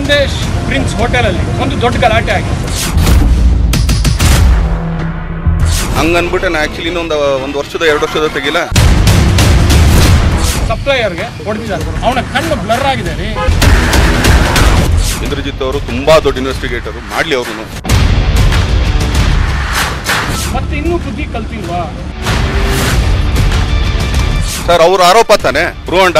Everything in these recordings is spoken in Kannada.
ಸಂದೇಶ್ ಪ್ರಿನ್ಸ್ ಹೋಟೆಲಲ್ಲಿ ಒಂದು ದೊಡ್ಡ ಗಲಾಟೆ ಆಗಿದೆ ಹಂಗ ಅನ್ಬಿಟ್ಟು ನಾ ಆಕ್ಚುಲಿ ಇನ್ನೊಂದು ಒಂದು ವರ್ಷದ ಎರಡು ವರ್ಷದ ತೆಗಿಲ್ಲ ಸಪ್ಲೈಯರ್ಗೆ ಹೊಡೆದಿದ್ದಾರೆ ಅವನ ಕಣ್ಣು ಬ್ಲರ್ ಆಗಿದೆ ರೀ ಇಂದ್ರಜಿತ್ ಅವರು ತುಂಬಾ ದೊಡ್ಡ ಇನ್ವೆಸ್ಟಿಗೇಟರ್ ಮಾಡ್ಲಿ ಅವರು ಮತ್ತೆ ಇನ್ನೂ ಬುದ್ಧಿ ಕಲ್ತಿಲ್ವಾ ಸರ್ ಅವ್ರ ಆರೋಪ ತಾನೆ ಬ್ರುವಂಡ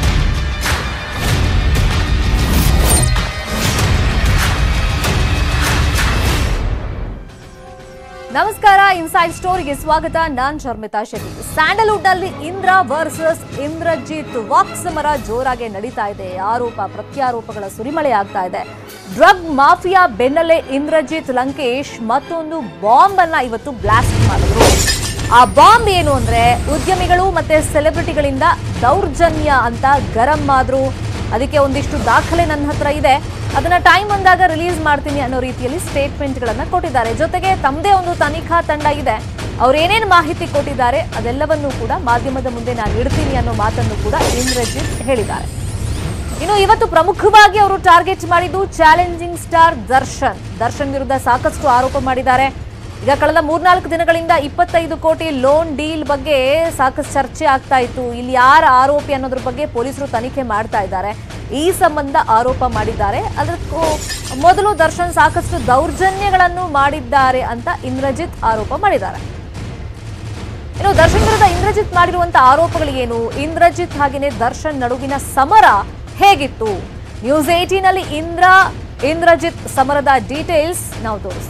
ನಮಸ್ಕಾರ ಇನ್ಸೈಡ್ ಸ್ಟೋರಿಗೆ ಸ್ವಾಗತ ನಾನ್ ಶರ್ಮಿತಾ ಶೆಟ್ಟಿ ಸ್ಯಾಂಡಲ್ವುಡ್ ನಲ್ಲಿ ಇಂದ್ರ ವರ್ಸಸ್ ಇಂದ್ರಜಿತ್ ವಾಕ್ ಸಮರ ಜೋರಾಗಿ ನಡೀತಾ ಇದೆ ಆರೋಪ ಪ್ರತ್ಯಾರೋಪಗಳ ಸುರಿಮಳೆ ಆಗ್ತಾ ಇದೆ ಡ್ರಗ್ ಮಾಫಿಯಾ ಬೆನ್ನಲ್ಲೇ ಇಂದ್ರಜಿತ್ ಲಂಕೇಶ್ ಮತ್ತೊಂದು ಬಾಂಬ್ ಅನ್ನ ಇವತ್ತು ಬ್ಲಾಸ್ಟ್ ಮಾಡಿದ್ರು ಆ ಬಾಂಬ್ ಏನು ಅಂದ್ರೆ ಉದ್ಯಮಿಗಳು ಮತ್ತೆ ಸೆಲೆಬ್ರಿಟಿಗಳಿಂದ ದೌರ್ಜನ್ಯ ಅಂತ ಗರಂ ಆದ್ರು ಅದಕ್ಕೆ ಒಂದಿಷ್ಟು ದಾಖಲೆ ನನ್ನ ಹತ್ರ ಇದೆ ಅದನ್ನ ಟೈಮ್ ಬಂದಾಗ ರಿಲೀಸ್ ಮಾಡ್ತೀನಿ ಅನ್ನೋ ರೀತಿಯಲ್ಲಿ ಸ್ಟೇಟ್ಮೆಂಟ್ ಗಳನ್ನ ಕೊಟ್ಟಿದ್ದಾರೆ ಜೊತೆಗೆ ತಮ್ಮದೇ ಒಂದು ತನಿಖಾ ತಂಡ ಇದೆ ಅವ್ರು ಏನೇನು ಮಾಹಿತಿ ಕೊಟ್ಟಿದ್ದಾರೆ ಅದೆಲ್ಲವನ್ನೂ ಕೂಡ ಮಾಧ್ಯಮದ ಮುಂದೆ ನಾನು ಇಡ್ತೀನಿ ಅನ್ನೋ ಮಾತನ್ನು ಕೂಡ ಇಂದ್ರಜಿತ್ ಹೇಳಿದ್ದಾರೆ ಇನ್ನು ಇವತ್ತು ಪ್ರಮುಖವಾಗಿ ಅವರು ಟಾರ್ಗೆಟ್ ಮಾಡಿದ್ದು ಚಾಲೆಂಜಿಂಗ್ ಸ್ಟಾರ್ ದರ್ಶನ್ ದರ್ಶನ್ ವಿರುದ್ಧ ಸಾಕಷ್ಟು ಆರೋಪ ಮಾಡಿದ್ದಾರೆ ಈಗ ಕಳೆದ ಮೂರ್ನಾಲ್ಕು ದಿನಗಳಿಂದ ಇಪ್ಪತ್ತೈದು ಕೋಟಿ ಲೋನ್ ಡೀಲ್ ಬಗ್ಗೆ ಸಾಕಷ್ಟು ಚರ್ಚೆ ಆಗ್ತಾ ಇತ್ತು ಇಲ್ಲಿ ಯಾರ ಆರೋಪಿ ಅನ್ನೋದ್ರ ಬಗ್ಗೆ ಪೊಲೀಸರು ತನಿಖೆ ಮಾಡ್ತಾ ಇದ್ದಾರೆ ಈ ಸಂಬಂಧ ಆರೋಪ ಮಾಡಿದ್ದಾರೆ ಅದಕ್ಕೂ ಮೊದಲು ದರ್ಶನ್ ಸಾಕಷ್ಟು ದೌರ್ಜನ್ಯಗಳನ್ನು ಮಾಡಿದ್ದಾರೆ ಅಂತ ಇಂದ್ರಜಿತ್ ಆರೋಪ ಮಾಡಿದ್ದಾರೆ ಇನ್ನು ದರ್ಶನ್ ವಿರುದ್ಧ ಇಂದ್ರಜಿತ್ ಮಾಡಿರುವಂತ ಆರೋಪಗಳು ಏನು ಇಂದ್ರಜಿತ್ ಹಾಗೇನೆ ದರ್ಶನ್ ನಡುವಿನ ಸಮರ ಹೇಗಿತ್ತು ನ್ಯೂಸ್ ಏಟೀನ್ ಅಲ್ಲಿ ಇಂದ್ರ ಇಂದ್ರಜಿತ್ ಸಮರದ ಡೀಟೇಲ್ಸ್ ನಾವು ತೋರಿಸ್ತೀವಿ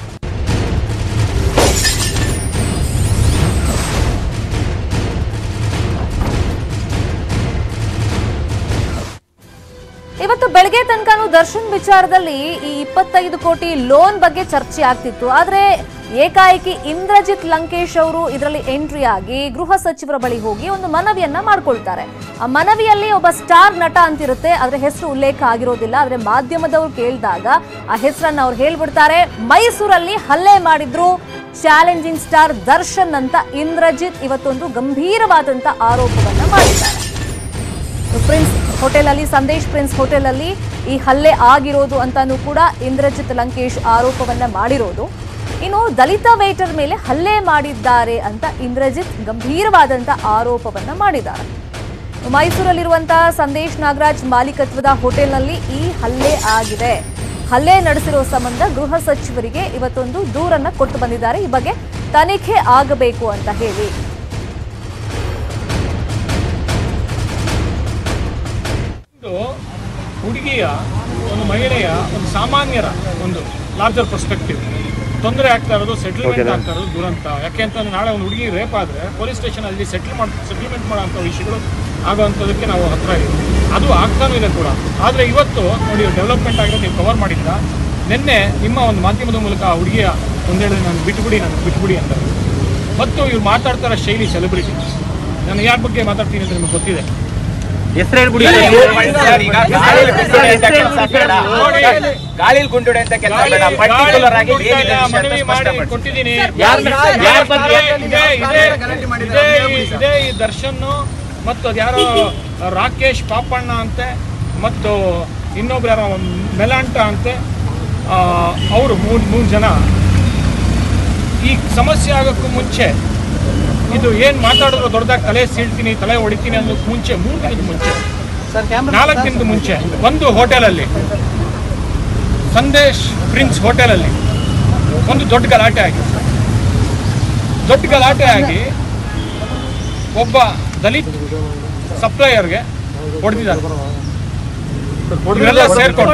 ಇವತ್ತು ಬೆಳಗ್ಗೆ ತನಕನೂ ದರ್ಶನ್ ವಿಚಾರದಲ್ಲಿ ಈ ಇಪ್ಪತ್ತೈದು ಕೋಟಿ ಲೋನ್ ಬಗ್ಗೆ ಚರ್ಚೆ ಆಗ್ತಿತ್ತು ಆದ್ರೆ ಏಕಾಏಕಿ ಇಂದ್ರಜಿತ್ ಲಂಕೇಶ್ ಅವರು ಇದರಲ್ಲಿ ಎಂಟ್ರಿ ಆಗಿ ಗೃಹ ಸಚಿವರ ಬಳಿ ಹೋಗಿ ಒಂದು ಮನವಿಯನ್ನ ಮಾಡ್ಕೊಳ್ತಾರೆ ಆ ಮನವಿಯಲ್ಲಿ ಒಬ್ಬ ಸ್ಟಾರ್ ನಟ ಅಂತಿರುತ್ತೆ ಅದ್ರ ಹೆಸರು ಉಲ್ಲೇಖ ಆಗಿರೋದಿಲ್ಲ ಆದ್ರೆ ಮಾಧ್ಯಮದವ್ರು ಕೇಳಿದಾಗ ಆ ಹೆಸರನ್ನ ಅವ್ರು ಹೇಳ್ಬಿಡ್ತಾರೆ ಮೈಸೂರಲ್ಲಿ ಹಲ್ಲೆ ಮಾಡಿದ್ರು ಚಾಲೆಂಜಿಂಗ್ ಸ್ಟಾರ್ ದರ್ಶನ್ ಅಂತ ಇಂದ್ರಜಿತ್ ಇವತ್ತೊಂದು ಗಂಭೀರವಾದಂತ ಆರೋಪವನ್ನ ಮಾಡಿದ್ದಾರೆ ಪ್ರಿನ್ಸ್ ಹೋಟೆಲ್ ಅಲ್ಲಿ ಸಂದೇಶ್ ಪ್ರಿನ್ಸ್ ಹೋಟೆಲ್ ಅಲ್ಲಿ ಈ ಹಲ್ಲೆ ಆಗಿರೋದು ಅಂತಾನೂ ಕೂಡ ಇಂದ್ರಜಿತ್ ಲಂಕೇಶ್ ಆರೋಪವನ್ನ ಮಾಡಿರೋದು ಇನ್ನು ದಲಿತ ವೇಟರ್ ಮೇಲೆ ಹಲ್ಲೆ ಮಾಡಿದ್ದಾರೆ ಅಂತ ಇಂದ್ರಜಿತ್ ಗಂಭೀರವಾದಂತ ಆರೋಪವನ್ನ ಮಾಡಿದ್ದಾರೆ ಮೈಸೂರಲ್ಲಿರುವಂತಹ ಸಂದೇಶ್ ನಾಗರಾಜ್ ಮಾಲೀಕತ್ವದ ಹೋಟೆಲ್ನಲ್ಲಿ ಈ ಹಲ್ಲೆ ಆಗಿದೆ ಹಲ್ಲೆ ನಡೆಸಿರೋ ಸಂಬಂಧ ಗೃಹ ಸಚಿವರಿಗೆ ಇವತ್ತೊಂದು ದೂರನ್ನ ಕೊಟ್ಟು ಬಂದಿದ್ದಾರೆ ಈ ಬಗ್ಗೆ ತನಿಖೆ ಆಗಬೇಕು ಅಂತ ಹೇಳಿ ಒಂದು ಹುಡುಗಿಯ ಒಂದು ಮಹಿಳೆಯ ಒಂದು ಸಾಮಾನ್ಯರ ಒಂದು ಲಾರ್ಜರ್ ಪರ್ಸ್ಪೆಕ್ಟಿವ್ ತೊಂದರೆ ಆಗ್ತಾ ಇರೋದು ಸೆಟಲ್ಮೆಂಟ್ ಆಗ್ತಾ ಇರೋದು ದುರಂತ ಯಾಕೆ ಅಂತಂದ್ರೆ ನಾಳೆ ಒಂದು ಹುಡುಗಿ ರೇಪ್ ಆದ್ರೆ ಪೊಲೀಸ್ ಸ್ಟೇಷನ್ ಅಲ್ಲಿ ಸೆಟಲ್ ಮಾಡಿ ಸೆಟಲ್ಮೆಂಟ್ ಮಾಡೋಂಥ ವಿಷಯಗಳು ಆಗೋವಂಥದಕ್ಕೆ ನಾವು ಹತ್ರ ಇದೆ ಅದು ಆಗ್ತಾನೂ ಇದೆ ಕೂಡ ಆದರೆ ಇವತ್ತು ನೋಡಿ ಡೆವಲಪ್ಮೆಂಟ್ ಆಗಿರೋದು ನೀವು ಕವರ್ ಮಾಡಿದ್ರ ನಿನ್ನೆ ನಿಮ್ಮ ಒಂದು ಮಾಧ್ಯಮದ ಮೂಲಕ ಆ ಹುಡುಗಿಯ ಒಂದೇಳಿ ನಾನು ಬಿಟ್ಬಿಡಿ ನಾನು ಬಿಟ್ಬಿಡಿ ಅಂತ ಮತ್ತು ಇವ್ರು ಮಾತಾಡ್ತಾರೋ ಶೈಲಿ ಸೆಲೆಬ್ರಿಟಿ ನಾನು ಯಾರ ಬಗ್ಗೆ ಮಾತಾಡ್ತೀನಿ ಅಂತ ನಿಮಗೆ ಗೊತ್ತಿದೆ ಹೆಸರು ಹೇಳ್ಬಿಡಿ ಸರ್, ಈಗ ಗಾಳಿಲಿ ಗುಂಡುಡೆ ಅಂತ ಕೆಲಸ ಬೇಡ ಗಾಳಿಲಿ ಗುಂಡುಡೆ ಅಂತ ಕೆಲಸ ಬೇಡ ಪರ್ಟಿಕ್ಯುಲರ್ ಆಗಿ ಏನಿದೆ ವಿಷಯ ಅಂತ ಮನವಿ ಮಾಡಿ ಸ್ಪಷ್ಟಪಡಿಸಿ. ಕೊಟ್ಟಿದ್ದೀನಿ ಯಾರ್ ಯಾರ್ ಬಗ್ಗೆ? ಇದೇ ಇದೇ ಇದೇ ಈ- ಇದೇ ಈ ದರ್ಶನ್ ಮತ್ತು ಅದ್ಯಾರೋ ರಾಕೇಶ್ ಪಾಪಣ್ಣ ಅಂತೆ ಮತ್ತು ಇನ್ನೊಬ್ರು ಯಾರೋ ಮೆಲಾಂಟ ಅಂತೆ ಅವರು ಮೂರು ಮೂರು ಜನ ಈ ಸಮಸ್ಯೆ ಆಗೋಕ್ಕೂ ಮುಂಚೆ ಇದು ಏನು ಮಾತಾಡಿದ್ರು ದೊಡ್ಡದಾಗಿ ತಲೆ ಸೀಳ್ತೀನಿ ತಲೆ ಹೊಡಿತೀನಿ ಅನ್ನೋಕ್ಕೆ ಮುಂಚೆ ಮೂರು ದಿನದ ಮುಂಚೆ ನಾಲ್ಕು ದಿನದ ಮುಂಚೆ ಒಂದು ಹೋಟೆಲಲ್ಲಿ ಸಂದೇಶ್ ಪ್ರಿನ್ಸ್ ಹೋಟೆಲಲ್ಲಿ ಒಂದು ದೊಡ್ಡ ಗಲಾಟೆ ಆಗಿದೆ ದೊಡ್ಡ ಗಲಾಟೆ ಆಗಿ ಒಬ್ಬ ದಲಿತ್ ಸಪ್ಲೈಯರ್ಗೆ ಹೊಡೆದಿದ್ದಾರೆ ಇವರೆಲ್ಲ ಸೇರ್ಕೊಂಡು